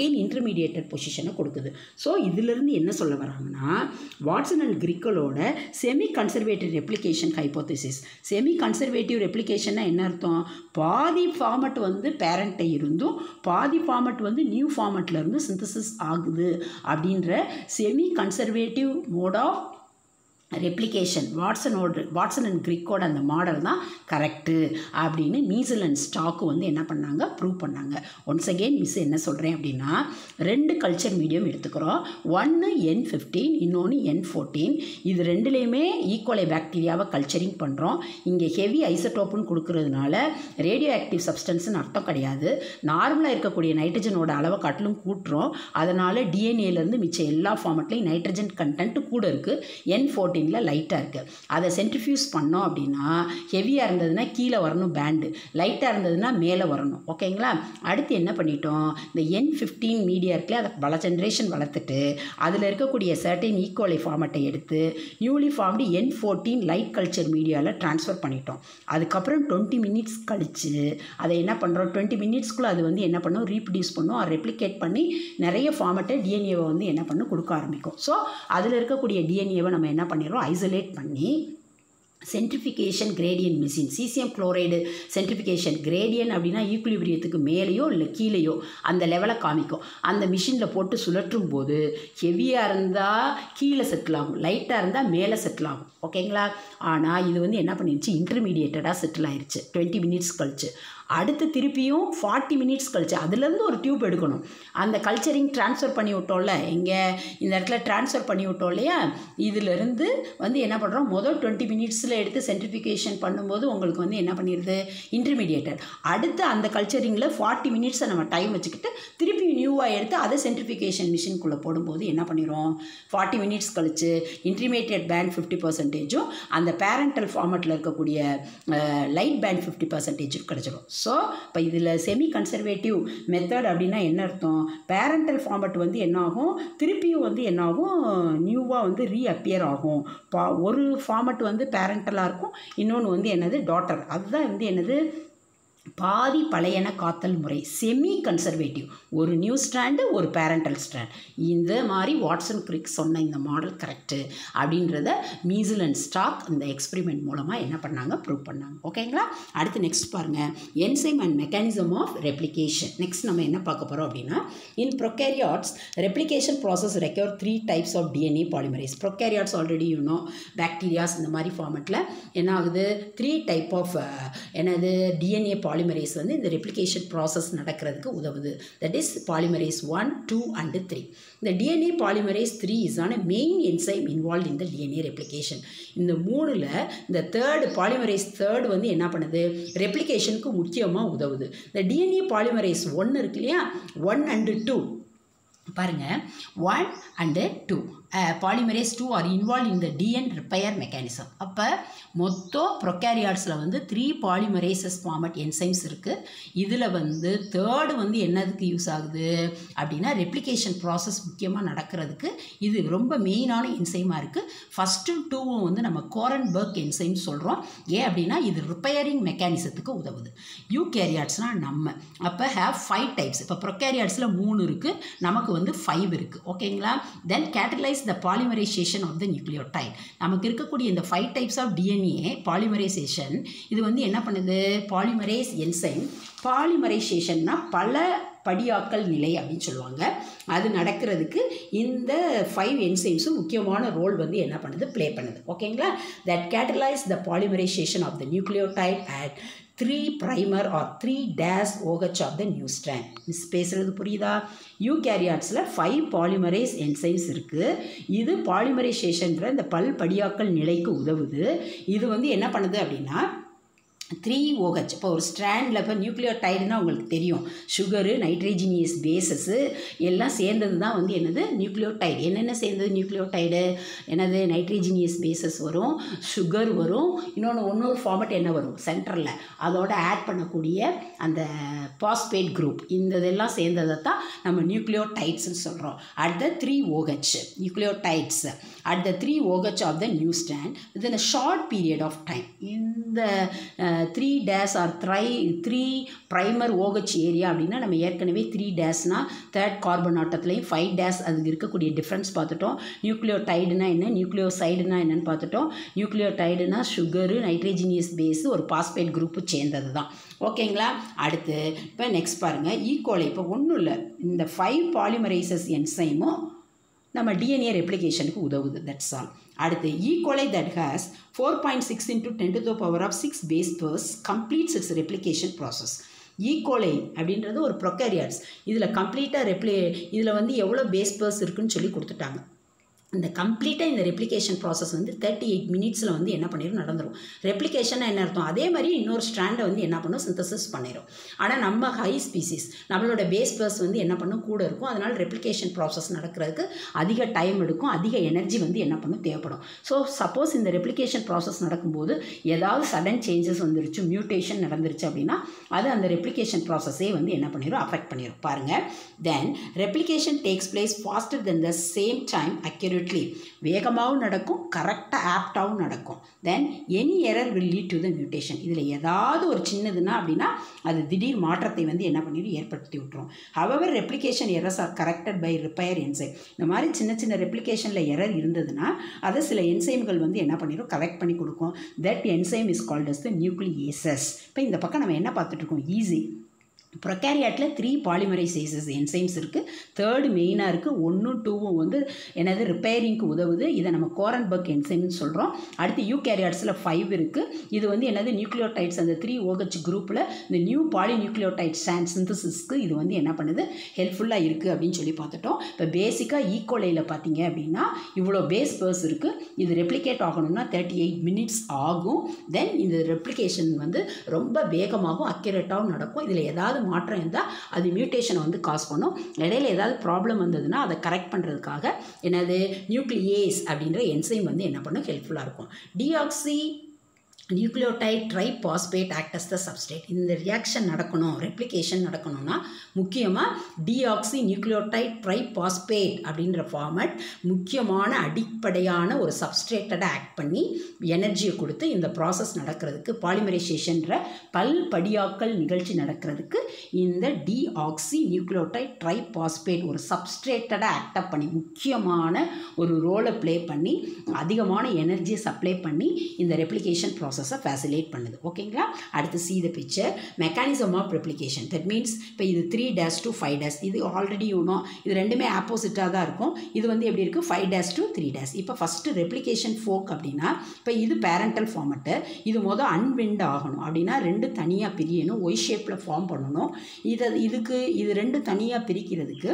இன்டர்மீடியேட்டட் பொசிஷனை கொடுக்குது ஸோ இதிலிருந்து என்ன சொல்ல வராங்கன்னா வாட்சன் அண்ட் கிரிக்கலோட semi conservative replication hypothesis semi conservative ரெப்ளிகேஷன்னா என்ன அர்த்தம் பாதி ஃபார்மட் வந்து பேரண்ட்டை இருந்தும் பாதி ஃபார்மட் வந்து நியூ ஃபார்மட்டில் இருந்து சிந்தசிஸ் ஆகுது அப்படின்ற semi conservative mode of replication வாட்சனோட வாட்சன் அண்ட் கிரிக்கோட அந்த மாடல் தான் கரெக்டு அப்படின்னு மீசல் அண்ட் ஸ்டாக்கு வந்து என்ன பண்ணாங்க ப்ரூவ் பண்ணாங்க ஒன்ஸ் அகெயின் மிஸ் என்ன சொல்கிறேன் அப்படின்னா ரெண்டு கல்ச்சர் மீடியம் எடுத்துக்கிறோம் ஒன்று என் ஃபிஃப்டீன் இன்னொன்று என் ஃபோர்டீன் இது ரெண்டுலேயுமே ஈக்குவலை பாக்டீரியாவை கல்ச்சரிங் பண்ணுறோம் இங்கே ஹெவி ஐசோடோப்புன்னு கொடுக்கறதுனால ரேடியோ ஆக்டிவ் சப்ஸ்டன்ஸ்னு அர்த்தம் கிடையாது நார்மலாக இருக்கக்கூடிய நைட்ரஜனோட அளவை காட்டிலும் கூட்டுறோம் அதனால் டிஎன்ஏலேருந்து மிச்சம் எல்லா ஃபார்மட்லேயும் நைட்ரஜன் கண்டென்ட் கூட இருக்குது என் ஃபோர்டீன் ஃபோர்டீனில் லைட்டாக இருக்குது அதை சென்ட்ரிஃபியூஸ் பண்ணோம் அப்படின்னா ஹெவியாக இருந்ததுன்னா கீழே வரணும் பேண்டு லைட்டாக இருந்ததுன்னா மேலே வரணும் ஓகேங்களா அடுத்து என்ன பண்ணிட்டோம் இந்த என் ஃபிஃப்டீன் மீடியா இருக்குல்ல அதை பல ஜென்ரேஷன் வளர்த்துட்டு அதில் இருக்கக்கூடிய சர்டைன் ஈக்குவலை ஃபார்மட்டை எடுத்து newly formed N fourteen light culture மீடியாவில் ட்ரான்ஸ்ஃபர் பண்ணிட்டோம் அதுக்கப்புறம் டுவெண்ட்டி மினிட்ஸ் கழித்து அதை என்ன பண்ணுறோம் டுவெண்ட்டி மினிட்ஸ்க்குள்ளே அது வந்து என்ன பண்ணும் ரீப்ரொடியூஸ் பண்ணும் ரெப்ளிகேட் பண்ணி நிறைய ஃபார்மட்டை டிஎன்ஏவை வந்து என்ன பண்ணும் கொடுக்க ஆரம்பிக்கும் ஸோ அதில் இருக்கக்கூடிய டிஎன்ஏவை நம்ம என்ன பண்ணிடுறோம் ஐசோலேட் பண்ணி centrifugation gradient machine caesium chloride centrifugation gradient அப்படின்னா ஈக்குலிபிரியத்துக்கு மேலேயோ இல்லை கீழேயோ அந்த லெவலை காமிக்கும் அந்த மிஷினில் போட்டு சுழற்றும் போது ஹெவியாக இருந்தால் கீழே செட்டில் ஆகும் லைட்டாக இருந்தால் மேலே செட்டில் ஆகும் ஓகேங்களா ஆனால் இது வந்து என்ன பண்ணிடுச்சு இன்டர்மீடியேட்டடாக செட்டில் ஆயிடுச்சு டுவெண்ட்டி மினிட்ஸ் கழிச்சு அடுத்து திருப்பியும் ஃபார்ட்டி மினிட்ஸ் கழிச்சு அதுலேருந்து ஒரு டியூப் எடுக்கணும் அந்த கல்ச்சரிங் ட்ரான்ஸ்ஃபர் பண்ணி விட்டோம்ல இங்கே இந்த இடத்துல ட்ரான்ஸ்ஃபர் பண்ணி விட்டோம் இல்லையா இதிலிருந்து வந்து என்ன பண்ணுறோம் முதல் டுவெண்ட்டி மினிட்ஸில் எடுத்து சென்ட்ரிஃபிகேஷன் பண்ணும்போது உங்களுக்கு வந்து என்ன பண்ணிடுது இன்டர்மீடியேட்டட் அடுத்து அந்த கல்ச்சரிங்கில் ஃபார்ட்டி மினிட்ஸை நம்ம டைம் வச்சுக்கிட்டு திருப்பி நியூவாக எடுத்து அதை சென்ட்ரிஃபிகேஷன் மிஷின்குள்ளே போடும்போது என்ன பண்ணிடும் ஃபார்ட்டி மினிட்ஸ் கழிச்சு இன்டர்மீடியட் பேண்ட் ஃபிஃப்டி பர்சன்டேஜும் அந்த பேரண்டல் ஃபார்மட்டில் இருக்கக்கூடிய லைட் பேண்ட் ஃபிஃப்டி பர்சன்டேஜும் கிடச்சிடும் ஸோ இப்போ இதில் செமி கன்சர்வேட்டிவ் மெத்தட் அப்படின்னா என்ன அர்த்தம் பேரண்டல் ஃபார்மட் வந்து என்னாகும் திருப்பியும் வந்து என்னாகும் நியூவாக வந்து ரீஅப்பியர் ஆகும் பா ஒரு ஃபார்மட் வந்து பேரண்டலாக இருக்கும் இன்னொன்று வந்து என்னது டாட்டர் அதுதான் வந்து என்னது பாதி பழையன காத்தல் முறை செமி கன்சர்வேட்டிவ் ஒரு நியூ ஸ்ட்ராண்டு ஒரு பேரண்டல் ஸ்ட்ராண்ட் இந்த மாதிரி வாட்சன் கிரிக் சொன்ன இந்த மாடல் கரெக்டு அப்படின்றத மீசல் அண்ட் ஸ்டாக் இந்த எக்ஸ்பெரிமெண்ட் மூலமாக என்ன பண்ணாங்க ப்ரூவ் பண்ணாங்க ஓகேங்களா அடுத்து நெக்ஸ்ட் பாருங்கள் enzyme and mechanism of replication next நம்ம என்ன பார்க்க போகிறோம் அப்படின்னா in prokaryotes replication process require three types of DNA polymerase prokaryotes already you know bacterias இந்த மாதிரி ஃபார்மெட்டில் என்ன ஆகுது த்ரீ டைப் ஆஃப் என்னது டிஎன்ஏ பாலிமரேஸ் வந்து இந்த ரெப்ளிகேஷன் ப்ராசஸ் நடக்கிறதுக்கு உதவுது that is polymerase one two and three இந்த டிஎன்ஏ பாலிமரேஸ் த்ரீ இஸ் ஆன main enzyme involve in the DNA replication இந்த மூணில் இந்த தேர்டு பாலிமரேஸ் தேர்டு வந்து என்ன பண்ணுது ரெப்ளிகேஷனுக்கு முக்கியமாக உதவுது இந்த டிஎன்ஏ பாலிமரேஸ் ஒன்று இருக்கு இல்லையா ஒன் அண்டு டூ பாருங்கள் one and two polymerase two are involve in the DNA repair mechanism அப்போ மொத்தம் ப்ரொகேரியாட்ஸில் வந்து த்ரீ பாலிமரேசஸ் ஃபார்மட் என்சைம்ஸ் இருக்குது இதில் வந்து தேர்டு வந்து என்னதுக்கு யூஸ் ஆகுது அப்படின்னா ரெப்ளிகேஷன் ப்ராசஸ் முக்கியமாக நடக்கிறதுக்கு இது ரொம்ப மெயினான என்சைமாக இருக்குது ஃபஸ்ட்டு டூவும் வந்து நம்ம கோரன்பர்க் என்சைம் சொல்கிறோம் ஏன் அப்படின்னா இது ரிப்பயரிங் மெக்கானிசத்துக்கு உதவுது யூ கேரியாட்ஸ்னால் நம்ம அப்போ ஹேவ் ஃபைவ் டைப்ஸ் இப்போ ப்ரொகேரியாட்ஸில் மூணு இருக்குது நமக்கு வந்து ஃபைவ் இருக்குது ஓகேங்களா then catalyse the polymerization of the nucleotide நமக்கு இருக்கக்கூடிய இந்த five types of DNA polymerization இது வந்து என்ன பண்ணுது பாலிமரேஸ் என்சைம் பாலிமரைசேஷன்னா பல படியாக்கல் நிலை அப்படின்னு சொல்லுவாங்க அது நடக்கிறதுக்கு இந்த ஃபைவ் என்சைம்ஸும் முக்கியமான ரோல் வந்து என்ன பண்ணுது ப்ளே பண்ணுது ஓகேங்களா that catalyse the polymerization of the nucleotide at three primer or three dash OH of the new strand miss பேசுகிறது புரியுதா யூ கேரியாட்ஸில் ஃபைவ் பாலிமரேஸ் என்சைம்ஸ் இருக்குது இது பாலிமரைசேஷன்ற இந்த பல் படியாக்கல் நிலைக்கு உதவுது இது வந்து என்ன பண்ணுது அப்படின்னா த்ரீ ஓஹெச் இப்போ ஒரு ஸ்ட்ராண்டில் இப்போ நியூக்ளியோடைடுனா உங்களுக்கு தெரியும் சுகரு நைட்ரேஜினியஸ் பேசஸ்ஸு எல்லாம் சேர்ந்தது தான் வந்து என்னது நியூக்ளியோடைடு என்னென்ன சேர்ந்தது நியூக்ளியோடைடு என்னது நைட்ரேஜினியஸ் பேசஸ் வரும் சுகர் வரும் இன்னொன்று இன்னொரு ஃபார்மட் என்ன வரும் சென்டரில் அதோட ஆட் பண்ணக்கூடிய அந்த பாஸ்பேட் குரூப் இந்த இதெல்லாம் சேர்ந்ததை தான் நம்ம நியூக்ளியோடைட்ஸ்னு சொல்கிறோம் at the three OH nucleotides at the three OH of the new strand within a short period of time இந்த three dash or three three primer OH area அப்படின்னா நம்ம ஏற்கனவே த்ரீ டேஸ்னால் தேர்ட் கார்பன் ஆட்டத்துலேயும் ஃபைவ் டேஸ் அதுக்கு இருக்கக்கூடிய difference பார்த்துட்டோம் நியூக்ளியோ டைடுனா என்ன நியூக்ளியோ சைடுனா என்னன்னு பார்த்துட்டோம் நியூக்ளியோ டைடுனா சுகரு நைட்ரேஜினியஸ் பேஸு ஒரு பாஸ்பேட் குரூப்பு சேர்ந்தது தான் ஓகேங்களா அடுத்து இப்போ நெக்ஸ்ட் பாருங்கள் ஈக்குவலை இப்போ ஒன்றும் இல்லை இந்த ஃபைவ் பாலிமரைசஸ் என்சைமும் நம்ம டிஎன்ஏ ரெப்ளிகேஷனுக்கு உதவுது தட்ஸ் ஆல் அடுத்து ஈக்குவலை that has four point six into ten to the power of six base pairs completes its replication process ஈக்குவலை அப்படின்றது ஒரு ப்ரொக்கேரியாட்ஸ் இதில் கம்ப்ளீட்டாக ரெப்ளி இதில் வந்து எவ்வளோ பேஸ் பர்ஸ் இருக்குன்னு சொல்லி கொடுத்துட்டாங்க இந்த கம்ப்ளீட்டாக இந்த ரெப்ளிகேஷன் ப்ராசஸ் வந்து தேர்ட்டி எயிட் மினிட்ஸில் வந்து என்ன பண்ணிடும் நடந்துடும் ரெப்ளிகேஷன் என்ன அர்த்தம் அதே மாதிரி இன்னொரு ஸ்ட்ராண்டை வந்து என்ன பண்ணும் சிந்தசிஸ் பண்ணிடும் ஆனால் நம்ம ஹை ஸ்பீசிஸ் நம்மளோட பேஸ் பர்ஸ் வந்து என்ன பண்ணும் கூட இருக்கும் அதனால் ரெப்ளிகேஷன் ப்ராசஸ் நடக்கிறதுக்கு அதிக டைம் எடுக்கும் அதிக எனர்ஜி வந்து என்ன பண்ணும் தேவைப்படும் ஸோ சப்போஸ் இந்த ரெப்ளிகேஷன் ப்ராசஸ் நடக்கும்போது ஏதாவது சடன் சேஞ்சஸ் வந்துருச்சு மியூட்டேஷன் நடந்துருச்சு அப்படின்னா அது அந்த ரெப்ளிகேஷன் ப்ராசஸே வந்து என்ன பண்ணிடும் அஃபெக்ட் பண்ணிடும் பாருங்கள் then replication takes place faster then the same time accurate accurately வேகமாகவும் நடக்கும் கரெக்டாக ஆப்டாகவும் நடக்கும் then any error will lead to the mutation இதில் ஏதாவது ஒரு சின்னதுன்னா அப்படின்னா அது திடீர் மாற்றத்தை வந்து என்ன பண்ணிடும் ஏற்படுத்தி விட்டுரும் however replication errors are corrected by repair enzyme இந்த மாதிரி சின்ன சின்ன ரெப்ளிகேஷனில் எரர் இருந்ததுன்னா அதை சில என்சைம்கள் வந்து என்ன பண்ணிடும் கரெக்ட் பண்ணி கொடுக்கும் that enzyme is called as the nucleases இப்போ இந்த பக்கம் நம்ம என்ன பார்த்துட்ருக்கோம் ஈஸி ப்ரொகேரியாட்டில் த்ரீ பாலிமரைசேசஸ் என்சைம்ஸ் இருக்குது தேர்டு மெயினாக இருக்குது ஒன்றும் டூவும் வந்து என்னது ரிப்பேரிங்க்கு உதவுது இதை நம்ம கோரன்பர்க் என்சைம்னு சொல்கிறோம் அடுத்து யூ கேரியாட்ஸில் ஃபைவ் இருக்குது இது வந்து என்னது நியூக்ளியோடைட்ஸ் அந்த த்ரீ ஓஹெச் குரூப்பில் இந்த நியூ பாலி நியூக்ளியோடைட் ஸ்டாண்ட் சிந்தசிஸ்க்கு இது வந்து என்ன பண்ணுது ஹெல்ப்ஃபுல்லாக இருக்குது அப்படின்னு சொல்லி பார்த்துட்டோம் இப்போ பேசிக்காக ஈக்குவலையில் பார்த்தீங்க அப்படின்னா இவ்வளோ பேஸ் பேர்ஸ் இருக்குது இது ரெப்ளிகேட் ஆகணும்னா தேர்ட்டி எயிட் மினிட்ஸ் ஆகும் தென் இந்த ரெப்ளிகேஷன் வந்து ரொம்ப வேகமாகவும் அக்யூரேட்டாகவும் நடக்கும் இதில் ஏதாவது மாற்றம் இருந்தால் அது மியூட்டேஷனை வந்து காஸ் பண்ணும் இடையில ஏதாவது ப்ராப்ளம் வந்ததுன்னா அதை கரெக்ட் பண்ணுறதுக்காக என்னது நியூக்ளியேஸ் அப்படின்ற என்சைம் வந்து என்ன பண்ணும் ஹெல்ப்ஃபுல்லாக இருக்கும் deoxy nucleotide triphosphate act as the substrate இந்த ரியாக்ஷன் நடக்கணும் ரெப்ளிகேஷன் நடக்கணும்னா முக்கியமாக டிஆக்சி நியூக்ளியோடைட் ட்ரை பாஸ்பேட் அப்படின்ற ஃபார்மட் முக்கியமான அடிப்படையான ஒரு சப்ஸ்ட்ரேட்டடை ஆக்ட் பண்ணி எனர்ஜியை கொடுத்து இந்த ப்ராசஸ் நடக்கிறதுக்கு பாலிமரைசேஷன்ற பல்படியாக்கல் நிகழ்ச்சி நடக்கிறதுக்கு இந்த டிஆக்சி நியூக்ளியோடைட் ட்ரை பாஸ்பேட் ஒரு சப்ஸ்ட்ரேட்டடை ஆக்டப் பண்ணி முக்கியமான ஒரு ரோலை ப்ளே பண்ணி அதிகமான எனர்ஜியை சப்ளை பண்ணி இந்த ரெப்ளிகேஷன் ப்ராசஸ் ப்ராசஸை ஃபேசிலேட் பண்ணுது ஓகேங்களா அடுத்து see the picture mechanism of replication that means இப்போ இது three days to five days இது ஆல்ரெடி யூனோ இது ரெண்டுமே ஆப்போசிட்டாக தான் இருக்கும் இது வந்து எப்படி இருக்குது five days to three days இப்போ ஃபஸ்ட்டு ரெப்ளிகேஷன் ஃபோக் அப்படின்னா இப்போ இது பேரண்டல் ஃபார்மெட்டு இது மொதல் அன்வெண்ட் ஆகணும் அப்படின்னா ரெண்டு தனியாக பிரியணும் ஒய் ஷேப்பில் ஃபார்ம் பண்ணணும் இதை இதுக்கு இது ரெண்டு தனியாக பிரிக்கிறதுக்கு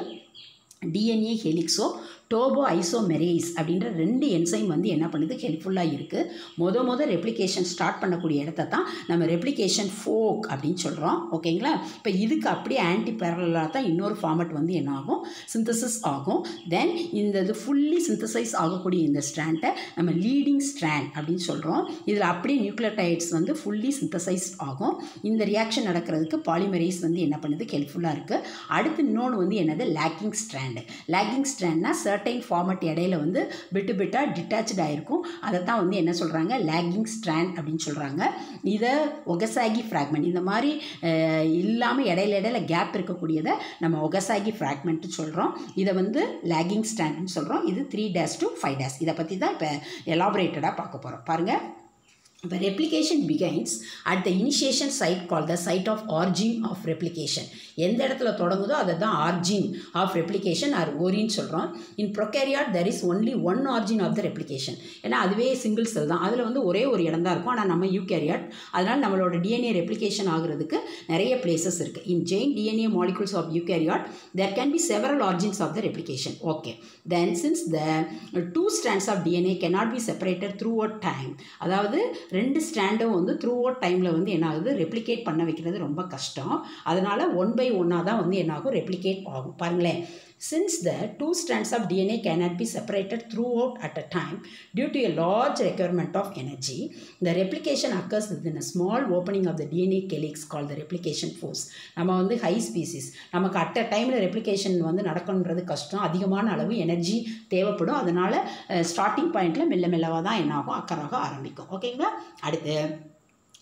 டிஎன்ஏ ஹெலிக்ஸோ டோபோ ஐசோமெரேஸ் அப்படின்ற ரெண்டு என்சைம் வந்து என்ன பண்ணுது ஹெல்ப்ஃபுல்லாக இருக்குது மொத மொதல் ரெப்ளிகேஷன் ஸ்டார்ட் பண்ணக்கூடிய இடத்த தான் நம்ம ரெப்ளிகேஷன் ஃபோக் அப்படின்னு சொல்கிறோம் ஓகேங்களா இப்போ இதுக்கு அப்படியே ஆன்டி பேரலாக தான் இன்னொரு ஃபார்மட் வந்து என்ன ஆகும் சிந்தசிஸ் ஆகும் தென் இந்த இது ஃபுல்லி சிந்தசைஸ் ஆகக்கூடிய இந்த ஸ்ட்ராண்டை நம்ம லீடிங் ஸ்ட்ராண்ட் அப்படின்னு சொல்கிறோம் இதில் அப்படியே நியூக்ளியோடைட்ஸ் வந்து ஃபுல்லி சிந்தசைஸ் ஆகும் இந்த ரியாக்ஷன் நடக்கிறதுக்கு பாலிமரைஸ் வந்து என்ன பண்ணுது ஹெல்ப்ஃபுல்லாக இருக்குது அடுத்து இன்னொன்று வந்து என்னது லேக்கிங் ஸ்ட்ராண்டு லேக்கிங் ஸ்ட்ராண்ட்னா சர்டைன் ஃபார்மட் இடையில வந்து பிட்டு பிட்டாக டிட்டாச்சு ஆகிருக்கும் அதை தான் வந்து என்ன சொல்கிறாங்க லேக்கிங் ஸ்ட்ராண்ட் அப்படின்னு சொல்கிறாங்க இதை ஒகசாகி ஃப்ராக்மெண்ட் இந்த மாதிரி இல்லாமல் இடையில இடையில கேப் இருக்கக்கூடியதை நம்ம ஒகசாகி ஃப்ராக்மெண்ட்டு சொல்கிறோம் இதை வந்து லேக்கிங் ஸ்ட்ராண்ட்னு சொல்கிறோம் இது three days to five days இதை பற்றி தான் இப்போ எலாபரேட்டடாக பார்க்க போகிறோம் பாருங்கள் இப்போ replication begins at the initiation site called the site of origin of replication எந்த இடத்துல தொடங்குதோ அதை தான் ஆர்ஜின் ஆஃப் ரெப்ளிகேஷன் ஆர் ஓரின்னு சொல்கிறோம் in prokaryote there is only one origin of the replication ஏன்னா அதுவே சிங்கிள் செல் தான் அதில் வந்து ஒரே ஒரு இடம் தான் இருக்கும் ஆனால் நம்ம யூகேரியாட் அதனால் நம்மளோட டிஎன்ஏ ரெப்ளிகேஷன் ஆகிறதுக்கு நிறைய பிளேசஸ் இருக்குது in chain DNA molecules of eukaryote there can be several origins of the replication okay then since the two strands of DNA cannot be separated throughout time அதாவது ரெண்டு ஸ்டாண்டும் வந்து through out டைமில் வந்து என்ன ஆகுது replicate பண்ண வைக்கிறது ரொம்ப கஷ்டம் அதனால் ஒன் பை ஒன்னாக தான் வந்து என்ன ஆகும் ரெப்ளிகேட் ஆகும் பாருங்களேன் since the two strands of DNA cannot be separated throughout at a time due to a large requirement of energy, the replication occurs within a small opening of the DNA calyx called the replication force. நம்ம வந்து high species நமக்கு at a டைமில் replication வந்து நடக்கணுன்றது கஷ்டம் அதிகமான அளவு energy தேவைப்படும் அதனால் ஸ்டார்டிங் பாயிண்டில் மெல்ல மெல்லவாக தான் என்ன ஆகும் அக்கறாக ஆரம்பிக்கும் ஓகேங்களா அடுத்து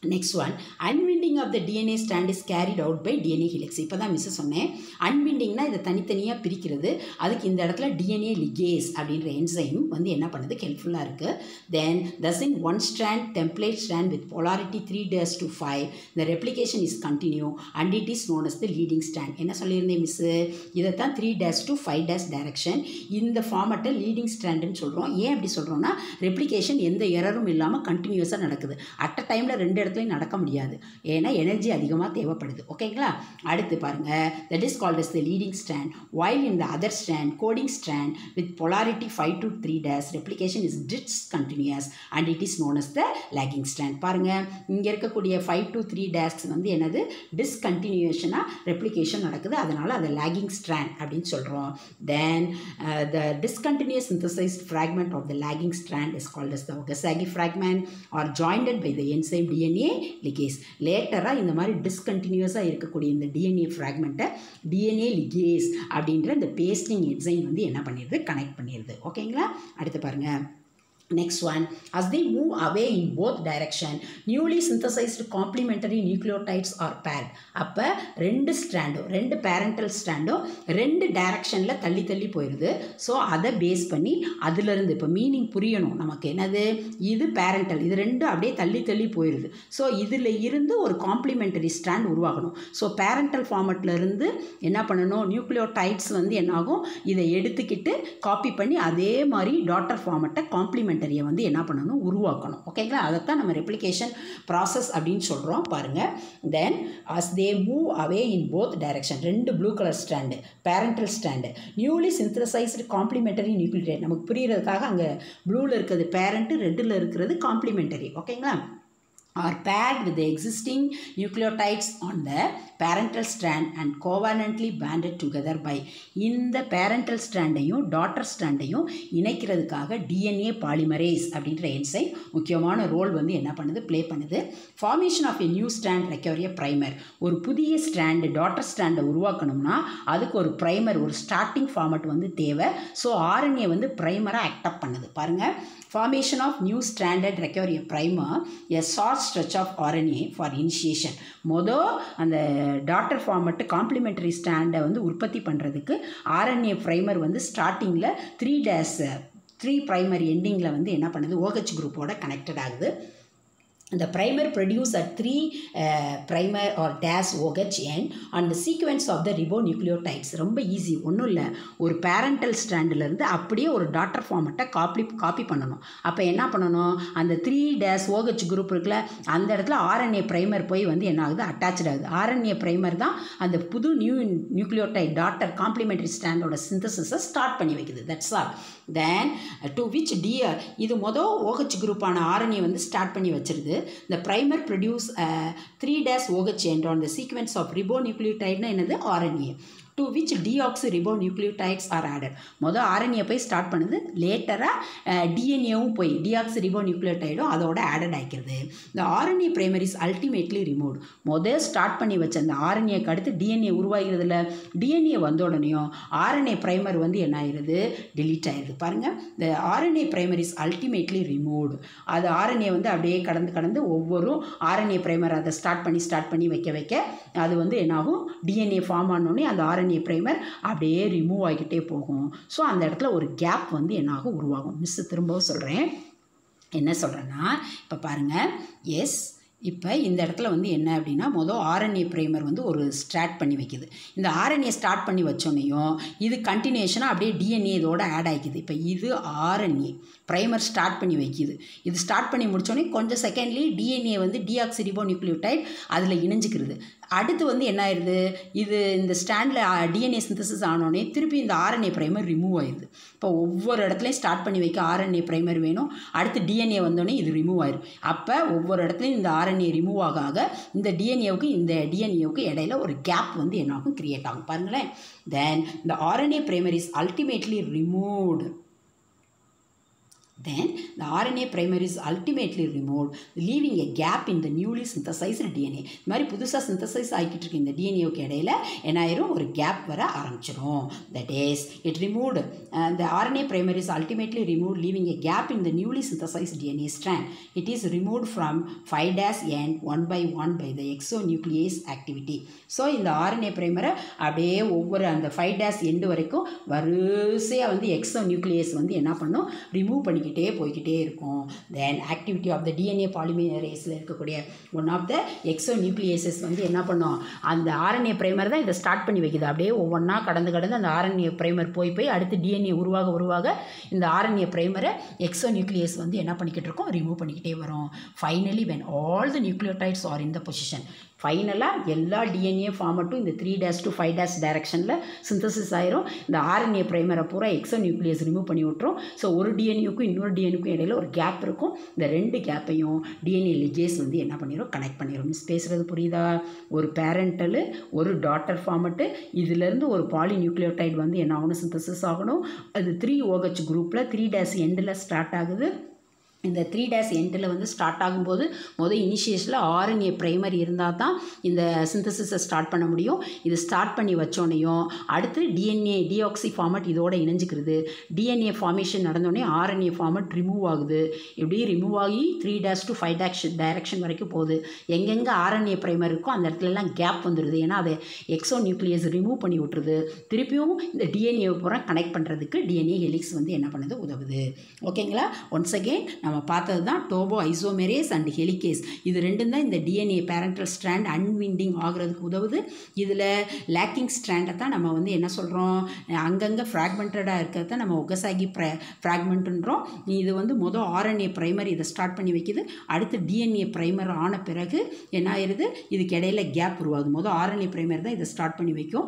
next one unwinding of the DNA strand is carried out by DNA helix இப்போ தான் மிஸ் சொன்னேன் அன்விண்டிங்னா இதை தனித்தனியாக பிரிக்கிறது அதுக்கு இந்த இடத்துல டிஎன்ஏ லிகேஸ் அப்படின்ற என்சைம் வந்து என்ன பண்ணுது ஹெல்ப்ஃபுல்லாக இருக்குது then thus in one strand template strand with polarity three days to five the replication is continue and it is known as the leading strand என்ன சொல்லியிருந்தேன் மிஸ்ஸு இதைத்தான் three days to five days direction இந்த ஃபார்மட்டை leading ஸ்ட்ராண்டுன்னு சொல்கிறோம் ஏன் அப்படி சொல்கிறோம்னா replication எந்த எரரும் இல்லாமல் கண்டினியூஸாக நடக்குது அட் அ டைமில் ரெண்டு இடத்துலையும் நடக்க முடியாது ஏன்னா எனர்ஜி அதிகமாக தேவைப்படுது ஓகேங்களா அடுத்து பாருங்கள் that is called as the leading strand while in the other strand coding strand with polarity 5 to 3 dash replication is discontinuous and it is known as the lagging strand பாருங்க இங்கே இருக்கக்கூடிய ஃபைவ் டு த்ரீ டேஸ் வந்து என்னது டிஸ்கண்டினியூஷனாக replication நடக்குது அதனால் அதை lagging strand அப்படின்னு சொல்கிறோம் then the discontinuous synthesized fragment of the lagging strand is called as the Okazaki fragment or joined by the enzyme DNA ligase லேட்டராக இந்த மாதிரி டிஸ்கண்டினியூஸாக இருக்கக்கூடிய இந்த டிஎன்ஏ ஃப்ராக்மெண்ட்டை டிஎன்ஏ லிகேஸ் அப்படின்ற இந்த பேஸ்டிங் என்சைம் வந்து என்ன பண்ணிடுது கனெக்ட் பண்ணிடுது ஓகேங்களா அடுத்து பாருங்கள் Next one, as they move away in both direction, newly synthesized complementary nucleotides are paired. அப்போ ரெண்டு ஸ்ட்ராண்டும் ரெண்டு பேரண்டல் ஸ்ட்ராண்டும் ரெண்டு டைரக்ஷனில் தள்ளி தள்ளி போயிடுது ஸோ அதை பேஸ் பண்ணி அதுலேருந்து இப்போ மீனிங் புரியணும் நமக்கு என்னது இது பேரண்டல் இது ரெண்டும் அப்படியே தள்ளி தள்ளி போயிடுது ஸோ இதில் இருந்து ஒரு காம்ப்ளிமெண்டரி ஸ்ட்ராண்ட் உருவாகணும் ஸோ பேரண்டல் ஃபார்மட்டில் இருந்து என்ன பண்ணணும் நியூக்ளியோடைட்ஸ் வந்து என்னாகும் இதை எடுத்துக்கிட்டு காப்பி பண்ணி அதே மாதிரி டாட்டர் ஃபார்மட்டை காம்ப்ளிமெண்ட் காம்ப்ளிமெண்டரியை வந்து என்ன பண்ணணும் உருவாக்கணும் ஓகேங்களா அதைத்தான் நம்ம ரெப்ளிகேஷன் ப்ராசஸ் அப்படின்னு சொல்கிறோம் பாருங்கள் then as they move away in both direction ரெண்டு blue colour strand parental strand newly synthesised complementary nucleotide நமக்கு புரியறதுக்காக அங்கே ப்ளூவில் இருக்கிறது பேரண்ட்டு ரெட்டில் இருக்கிறது காம்ப்ளிமெண்டரி ஓகேங்களா are paired with the existing nucleotides on the parental strand and covalently banded together by இந்த parental strandையும் daughter strandையும் இணைக்கிறதுக்காக டிஎன்ஏ பாலிமரேஸ் அப்படின்ற என்சைம் முக்கியமான ரோல் வந்து என்ன பண்ணுது ப்ளே பண்ணுது formation of a new strand recover a primer ஒரு புதிய ஸ்ட்ராண்டு டாட்டர் ஸ்ட்ராண்டை உருவாக்கணும்னா அதுக்கு ஒரு ப்ரைமர் ஒரு ஸ்டார்டிங் ஃபார்மட் வந்து தேவை ஸோ ஆர்என்ஏ வந்து ப்ரைமராக ஆக்டப் பண்ணுது பாருங்கள் formation of new standard recover a primer a short stretch of RNA for initiation மொதல் அந்த டாட்டர் ஃபார்மட்டு காம்ப்ளிமெண்டரி ஸ்டாண்டை வந்து உற்பத்தி பண்ணுறதுக்கு ஆர்என்ஏ ப்ரைமர் வந்து ஸ்டார்டிங்கில் த்ரீ டேஸ் த்ரீ ப்ரைமரி எண்டிங்கில் வந்து என்ன பண்ணுது ஓஹெச் குரூப்போட கனெக்டட் ஆகுது the primer produce at three uh, primer or dash OH end on the sequence of the ribonucleotides ரொம்ப ஈஸி ஒன்றும் இல்லை ஒரு பேரண்டல் ஸ்டாண்டிலேருந்து அப்படியே ஒரு டாட்டர் ஃபார்மெட்டை காப்பி காப்பி பண்ணணும் அப்போ என்ன பண்ணணும் அந்த த்ரீ டேஸ் ஓஹெச் குரூப் இருக்குல்ல அந்த இடத்துல ஆர்என்ஏ ப்ரைமர் போய் வந்து என்ன ஆகுது அட்டாச்சு ஆகுது ஆர்என்ஏ ப்ரைமர் தான் அந்த புது நியூ நியூக்ளியோடைட் டாட்டர் காம்ப்ளிமெண்டரி ஸ்டாண்டோட சிந்தசிஸை ஸ்டார்ட் பண்ணி வைக்குது that's all then to which டியர் இது மொதல் ஓஹெச் குரூப்பான ஆர்என்ஏ வந்து ஸ்டார்ட் பண்ணி வச்சிருது the primer produce uh, 3 dash OH end on the sequence of ribonucleotide என்னது RNA to which deoxyribonucleotides are added மொதல் ஆர்என்ஏ போய் ஸ்டார்ட் பண்ணுது லேட்டராக டிஎன்ஏவும் போய் டிஆக்சி ரிபோநியூக்ளியோடைடும் அதோட ஆடட் ஆகிக்கிறது இந்த RNA primer is ultimately remove மொதல் ஸ்டார்ட் பண்ணி வச்ச அந்த ஆர்என்ஏக்கு அடுத்து டிஎன்ஏ உருவாகிறதுல டிஎன்ஏ வந்த உடனேயும் ஆர்என்ஏ பிரைமர் வந்து என்ன ஆயிடுது டெலீட் ஆயிடுது பாருங்கள் இந்த RNA primer is ultimately removed அது ஆர்என்ஏ வந்து அப்படியே கடந்து கடந்து ஒவ்வொரு ஆர்என்ஏ பிரைமர் அதை ஸ்டார்ட் பண்ணி ஸ்டார்ட் பண்ணி வைக்க வைக்க அது வந்து என்னாகும் டிஎன்ஏ ஃபார்ம் ஆனோடனே அந்த ஆர்என்ஏ ப்ரைமர் அப்படியே ரிமூவ் ஆகிக்கிட்டே போகும் ஸோ அந்த இடத்துல ஒரு கேப் வந்து என்னாகும் உருவாகும் மிஸ் திரும்பவும் சொல்கிறேன் என்ன சொல்கிறேன்னா இப்போ பாருங்கள் எஸ் இப்போ இந்த இடத்துல வந்து என்ன அப்படின்னா மொதல் ஆர்என்ஏ ப்ரைமர் வந்து ஒரு ஸ்டார்ட் பண்ணி வைக்குது இந்த ஆர்என்ஏ ஸ்டார்ட் பண்ணி வச்சோன்னையும் இது கண்டினியூஷனாக அப்படியே டிஎன்ஏ இதோட ஆட் ஆகிக்குது இப்போ இது ஆர்என்ஏ ப்ரைமர் ஸ்டார்ட் பண்ணி வைக்குது இது ஸ்டார்ட் பண்ணி முடிச்சோடனே கொஞ்சம் செகண்ட்லி டிஎன்ஏ வந்து டிஆக்சிரிபோ நியூக்ளியோடைட் அதில் இணைஞ்சிக்கிறது அடுத்து வந்து என்ன ஆயிடுது இது இந்த ஸ்டாண்டில் டிஎன்ஏ சிந்தசிஸ் ஆனோடனே திருப்பி இந்த ஆர்என்ஏ ப்ரைமர் ரிமூவ் ஆயிடுது இப்போ ஒவ்வொரு இடத்துலையும் ஸ்டார்ட் பண்ணி வைக்க ஆர்என்ஏ ப்ரைமர் வேணும் அடுத்து டிஎன்ஏ வந்தோடனே இது ரிமூவ் ஆயிடும் அப்போ ஒவ்வொரு இடத்துலையும் இந்த ஆர்என்ஏ ரிமூவ் ஆக ஆக இந்த டிஎன்ஏவுக்கு இந்த டிஎன்ஏவுக்கு இடையில ஒரு கேப் வந்து என்னாகும் கிரியேட் ஆகும் பாருங்களேன் தென் இந்த RNA primer is ultimately removed then the RNA primer is ultimately removed leaving a gap in the newly synthesized DNA இந்த மாதிரி புதுசாக சிந்தசைஸ் ஆகிக்கிட்டு இருக்க இந்த டிஎன்ஏவுக்கு இடையில என்ன ஆயிரும் ஒரு கேப் வர ஆரம்பிச்சிடும் that is it removed the RNA primer is ultimately removed leaving a gap in the newly synthesized DNA strand it is removed from 5 dash end one by one by the exonuclease activity so இந்த RNA பிரைமரை அப்படியே ஒவ்வொரு அந்த five days end வரைக்கும் வரிசையாக வந்து Exo nucleus வந்து என்ன பண்ணும் ரிமூவ் பண்ணிக்கிட்டே போய்கிட்டே இருக்கும் then activity of the DNA பாலிமரேஸில் இருக்கக்கூடிய one of the exonucleases வந்து என்ன பண்ணும் அந்த ஆர்என்ஏ பிரைமர் தான் இதை ஸ்டார்ட் பண்ணி வைக்குது அப்படியே ஒவ்வொன்றா கடந்து கடந்து அந்த ஆர்என்ஏ பிரைமர் போய் போய் அடுத்து டிஎன்ஏ உருவாக உருவாக இந்த ஆர்என்ஏ பிரைமரை எக்ஸோ நியூக்ளியஸ் வந்து என்ன பண்ணிக்கிட்டு இருக்கோம் ரிமூவ் பண்ணிக்கிட்டே வரும் finally when all the nucleotides are in the position ஃபைனலாக எல்லா டிஎன்ஏ ஃபார்மட்டும் இந்த three days to five days டைரக்ஷனில் சிந்தசிஸ் ஆயிரும் இந்த ஆர்என்ஏ பிரைமரை பூரா எக்ஸோ நியூக்ளியஸ் ரிமூவ் பண்ணி விட்ரும் ஸோ ஒரு டிஎன்ஏக்கும் இன்னொரு டிஎன்ஏக்கும் இடையில ஒரு கேப் இருக்கும் இந்த ரெண்டு கேப்பையும் டிஎன்ஏ லிஜேஸ் வந்து என்ன பண்ணிடும் கனெக்ட் பண்ணிடும் மிஸ் பேசுகிறது புரியுதா ஒரு பேரண்டலு ஒரு டாட்டர் ஃபார்மட்டு இதுலேருந்து ஒரு பாலி நியூக்ளியோடைட் வந்து என்ன ஆகணும் சிந்தசிஸ் ஆகணும் அது த்ரீ ஓஹெச் குரூப்பில் த்ரீ டேஸ் எண்டில் ஸ்டார்ட் ஆகுது இந்த த்ரீ டேஸ் எண்டில் வந்து ஸ்டார்ட் ஆகும்போது மொதல் இனிஷியேஷனில் ஆர்என்ஏ ப்ரைமரி இருந்தால் தான் இந்த சிந்தசிஸை ஸ்டார்ட் பண்ண முடியும் இது ஸ்டார்ட் பண்ணி வச்சோடனையும் அடுத்து டிஎன்ஏ டிஆக்சி ஃபார்மட் இதோட இணைஞ்சிக்கிறது டிஎன்ஏ ஃபார்மேஷன் நடந்தோடனே ஆர்என்ஏ ஃபார்மட் ரிமூவ் ஆகுது இப்படி ரிமூவ் ஆகி three days to five days direction வரைக்கும் போகுது எங்கெங்கே ஆர்என்ஏ ப்ரைமர் இருக்கோ அந்த இடத்துலலாம் கேப் வந்துடுது ஏன்னா அதை எக்ஸோ நியூக்ளியஸ் ரிமூவ் பண்ணி விட்டுருது திருப்பியும் இந்த டிஎன்ஏ பூரா கனெக்ட் பண்ணுறதுக்கு டிஎன்ஏ ஹெலிக்ஸ் வந்து என்ன பண்ணுது உதவுது ஓகேங்களா ஒன்ஸ் அகெயின் நம்ம பார்த்தது தான் டோபோ ஐசோமெரேஸ் அண்ட் ஹெலிகேஸ் இது ரெண்டும் தான் இந்த டிஎன்ஏ பேரண்டல் ஸ்ட்ராண்ட் அன்விண்டிங் ஆகுறதுக்கு உதவுது இதில் லேக்கிங் ஸ்ட்ராண்டை தான் நம்ம வந்து என்ன சொல்கிறோம் அங்கங்கே ஃப்ராக்மெண்டடாக இருக்கிறத நம்ம ஒகசாகி ப்ர ஃப்ராக்மெண்ட்டுன்றோம் இது வந்து மொதல் ஆர்என்ஏ ப்ரைமர் இதை ஸ்டார்ட் பண்ணி வைக்குது அடுத்து டிஎன்ஏ ப்ரைமர் ஆன பிறகு என்ன ஆயிடுது இதுக்கு இடையில கேப் உருவாகுது மொதல் ஆர்என்ஏ ப்ரைமர் தான் இதை ஸ்டார்ட் பண்ணி வைக்கும்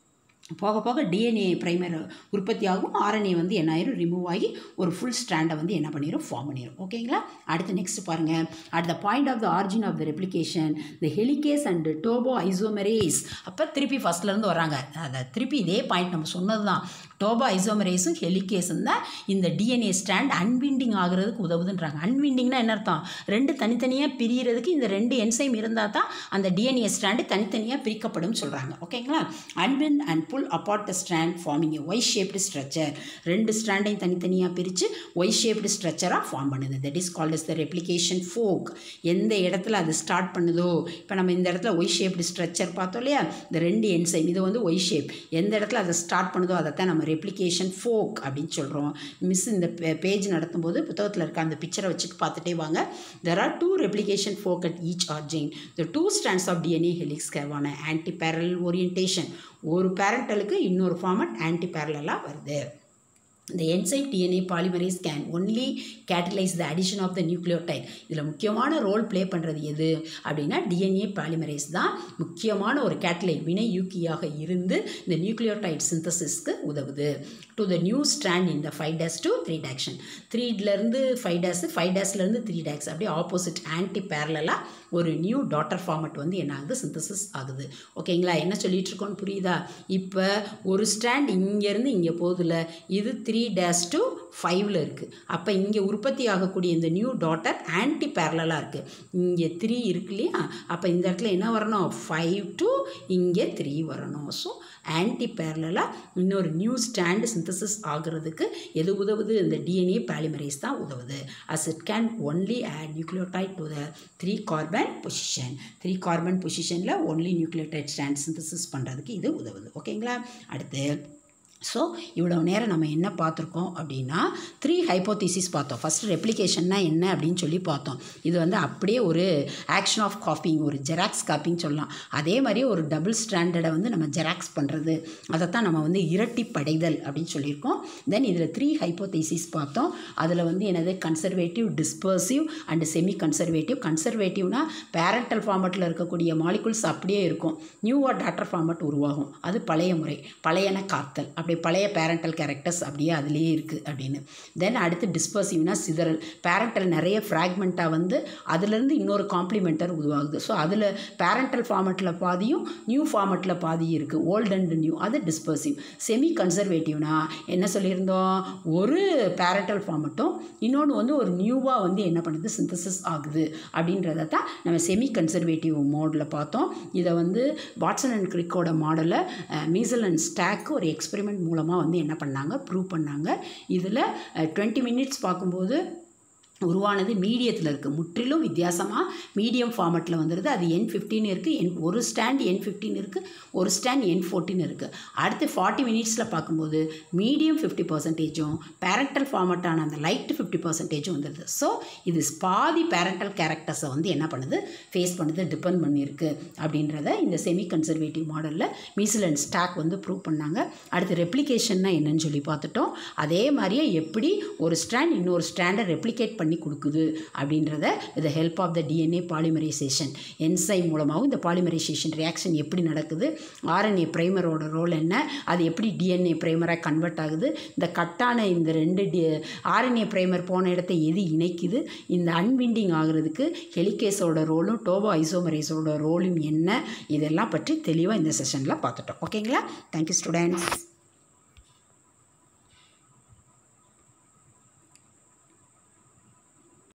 போக போக டிஎன்ஏ ப்ரைமர் உற்பத்தி ஆகும் ஆர்என்ஏ வந்து என்ன ஆயிரும் ரிமூவ் ஆகி ஒரு ஃபுல் ஸ்ட்ராண்டை வந்து என்ன பண்ணிடும் ஃபார்ம் பண்ணிடும் ஓகேங்களா அடுத்து நெக்ஸ்ட் பாருங்கள் at the point of the origin of the replication the helicase and topoisomerase அப்போ திருப்பி ஃபஸ்ட்லேருந்து வராங்க அதை திருப்பி இதே பாயிண்ட் நம்ம சொன்னது தான் டோபோ ஐசோமரேஸும் ஹெலிகேஸும் தான் இந்த டிஎன்ஏ ஸ்ட்ராண்ட் அன்விண்டிங் ஆகுறதுக்கு உதவுதுன்றாங்க அன்விண்டிங்னா என்ன அர்த்தம் ரெண்டு தனித்தனியாக பிரியறதுக்கு இந்த ரெண்டு என்சைம் இருந்தால் தான் அந்த டிஎன்ஏ ஸ்ட்ராண்டு தனித்தனியாக பிரிக்கப்படும் சொல்கிறாங்க ஓகேங்களா unwind and pull apart the strand forming Y shaped structure ரெண்டு ஸ்ட்ராண்டையும் தனித்தனியாக பிரித்து ஒய் ஷேப்டு ஸ்ட்ரக்சராக ஃபார்ம் பண்ணுது that is called is the replication fork எந்த இடத்துல அது ஸ்டார்ட் பண்ணுதோ இப்போ நம்ம இந்த இடத்துல ஒய் ஷேப்டு ஸ்ட்ரக்சர் பார்த்தோம் இல்லையா இந்த ரெண்டு என்சைம் இது வந்து ஒய் ஷேப் எந்த இடத்துல அதை ஸ்டார்ட் பண்ணுதோ அதை தான் நம்ம ரெப்ளிகேஷன் ஃபோக் அப்படின்னு சொல்கிறோம் மிஸ் இந்த பேஜ் நடத்தும்போது புத்தகத்தில் இருக்க அந்த பிக்சரை வச்சுட்டு பார்த்துட்டே வாங்க there are two replication fork at each origin the two strands of DNA helix கேவான ஆன்டி பேரல் ஓரியன்டேஷன் ஒரு பேரண்டலுக்கு இன்னொரு ஃபார்மட் ஆன்டி பேரலாக வருது இந்த enzyme DNA polymerase can only catalyse the addition of the nucleotide இதில் முக்கியமான ரோல் ப்ளே பண்ணுறது எது அப்படின்னா டிஎன்ஏ பாலிமரேஸ் தான் முக்கியமான ஒரு கேட்டலை வினை யூக்கியாக இருந்து இந்த நியூக்ளியோடைட் சிந்தசிஸ்க்கு உதவுது டு த நியூ ஸ்ட்ராண்ட் இந்த five days to three direction த்ரீலேருந்து ஃபைவ் டேஸ் ஃபைவ் டேஸ்லேருந்து த்ரீ டேக்ஸ் அப்படியே ஆப்போசிட் ஆன்டி பேரலாக ஒரு நியூ டாட்டர் ஃபார்மட் வந்து என்ன ஆகுது சிந்தசிஸ் ஆகுது ஓகேங்களா என்ன சொல்லிட்டு இருக்கோன்னு புரியுதா இப்போ ஒரு ஸ்ட்ராண்ட் இங்கேருந்து இங்கே போகுதுல இது த்ரீ டேஸ் டு ஃபைவ்ல இருக்குது அப்போ இங்கே உற்பத்தி ஆகக்கூடிய இந்த நியூ டாட்டர் ஆன்டி பேரலாக இருக்குது இங்கே த்ரீ இருக்கு இல்லையா அப்போ இந்த இடத்துல என்ன வரணும் ஃபைவ் டு இங்கே த்ரீ வரணும் ஸோ ஆன்டி பேரலாக இன்னொரு நியூ ஸ்டாண்ட் சிந்தசிஸ் ஆகிறதுக்கு எது உதவுது இந்த டிஎன்ஏ பாலிமரேஸ் தான் உதவுது as it can only add nucleotide to the three carbon position three carbon பொசிஷனில் ஒன்லி நியூக்ளியோடைட் ஸ்டாண்ட் சிந்தசிஸ் பண்ணுறதுக்கு இது உதவுது ஓகேங்களா அடுத்து ஸோ இவ்வளோ நேரம் நம்ம என்ன பார்த்துருக்கோம் அப்படின்னா த்ரீ ஹைப்போதிசிஸ் பார்த்தோம் ஃபஸ்ட் ரெப்ளிகேஷன்னா என்ன அப்படின்னு சொல்லி பார்த்தோம் இது வந்து அப்படியே ஒரு ஆக்ஷன் ஆஃப் காப்பிங் ஒரு ஜெராக்ஸ் காப்பிங் சொல்லலாம் அதே மாதிரி ஒரு டபுள் ஸ்டாண்டர்டை வந்து நம்ம ஜெராக்ஸ் பண்ணுறது அதைத்தான் நம்ம வந்து இரட்டி படைதல் அப்படின்னு சொல்லியிருக்கோம் தென் இதில் த்ரீ ஹைப்போதிசிஸ் பார்த்தோம் அதில் வந்து என்னது conservative dispersive and semi conservative கன்சர்வேட்டிவ்னா பேரண்டல் ஃபார்மட்டில் இருக்கக்கூடிய மாலிகுல்ஸ் அப்படியே இருக்கும் நியூவாக டாட்டர் ஃபார்மட் உருவாகும் அது பழைய முறை பழையன காத்தல் அப்படி நம்மளுடைய பழைய பேரண்டல் கேரக்டர்ஸ் அப்படியே அதுலேயே இருக்குது அப்படின்னு தென் அடுத்து டிஸ்பர்சிவ்னா சிதறல் பேரண்டல் நிறைய ஃப்ராக்மெண்ட்டாக வந்து அதுலேருந்து இன்னொரு காம்ப்ளிமெண்டர் உருவாகுது ஸோ அதில் பேரண்டல் ஃபார்மெட்டில் பாதியும் நியூ ஃபார்மெட்டில் பாதியும் இருக்குது ஓல்ட் அண்ட் நியூ அது டிஸ்பர்சிவ் செமி கன்சர்வேட்டிவ்னா என்ன சொல்லியிருந்தோம் ஒரு பேரண்டல் ஃபார்மெட்டும் இன்னொன்று வந்து ஒரு நியூவாக வந்து என்ன பண்ணுது சிந்தசிஸ் ஆகுது அப்படின்றத தான் நம்ம செமி கன்சர்வேட்டிவ் மோடில் பார்த்தோம் இதை வந்து வாட்சன் அண்ட் கிரிக்கோட மாடலை மீசல் அண்ட் ஸ்டாக் ஒரு எக்ஸ்பெரிமெண்ட் மூலமாக வந்து என்ன பண்ணாங்க ப்ரூவ் பண்ணாங்க இதில் டுவெண்ட்டி மினிட்ஸ் பார்க்கும்போது உருவானது மீடியத்தில் இருக்குது முற்றிலும் வித்தியாசமாக மீடியம் ஃபார்மெட்டில் வந்துடுது அது என் ஃபிஃப்டின் இருக்குது என் ஒரு ஸ்டாண்ட் என் ஃபிஃப்டின் இருக்குது ஒரு ஸ்டாண்ட் என் ஃபோர்டீன் இருக்குது அடுத்து ஃபார்ட்டி மினிட்ஸில் பார்க்கும்போது மீடியம் ஃபிஃப்டி பர்சன்டேஜும் பேரண்டல் ஃபார்மெட்டான அந்த லைட் ஃபிஃப்டி பர்சன்டேஜும் வந்துடுது ஸோ இது பாதி பேரண்டல் கேரக்டர்ஸை வந்து என்ன பண்ணுது ஃபேஸ் பண்ணுது டிபெண்ட் பண்ணியிருக்கு அப்படின்றத இந்த செமி கன்சர்வேட்டிவ் மாடலில் மீசல் அண்ட் ஸ்டாக் வந்து ப்ரூவ் பண்ணாங்க அடுத்து ரெப்ளிகேஷன்னா என்னன்னு சொல்லி பார்த்துட்டோம் அதே மாதிரியே எப்படி ஒரு ஸ்ட்ராண்ட் இன்னொரு ஸ்ட்ராண்டை ரெப்ளிகேட் பண்ணி கொடுக்குது அப்படின்றத with help of the DNA polymerisation enzyme மூலமாகவும் இந்த பாலிமரைசேஷன் ரியாக்ஷன் எப்படி நடக்குது ஆர்என்ஏ ப்ரைமரோட ரோல் என்ன அது எப்படி டிஎன்ஏ ப்ரைமராக கன்வெர்ட் ஆகுது இந்த கட்டான இந்த ரெண்டு டி ஆர்என்ஏ ப்ரைமர் போன இடத்த எது இணைக்குது இந்த அன்விண்டிங் ஆகிறதுக்கு ஹெலிகேஸோட ரோலும் டோபோ ஐசோமரேஸோட ரோலும் என்ன இதெல்லாம் பற்றி தெளிவாக இந்த செஷனில் பார்த்துட்டோம் ஓகேங்களா தேங்க்யூ ஸ்டூடெண்ட்ஸ்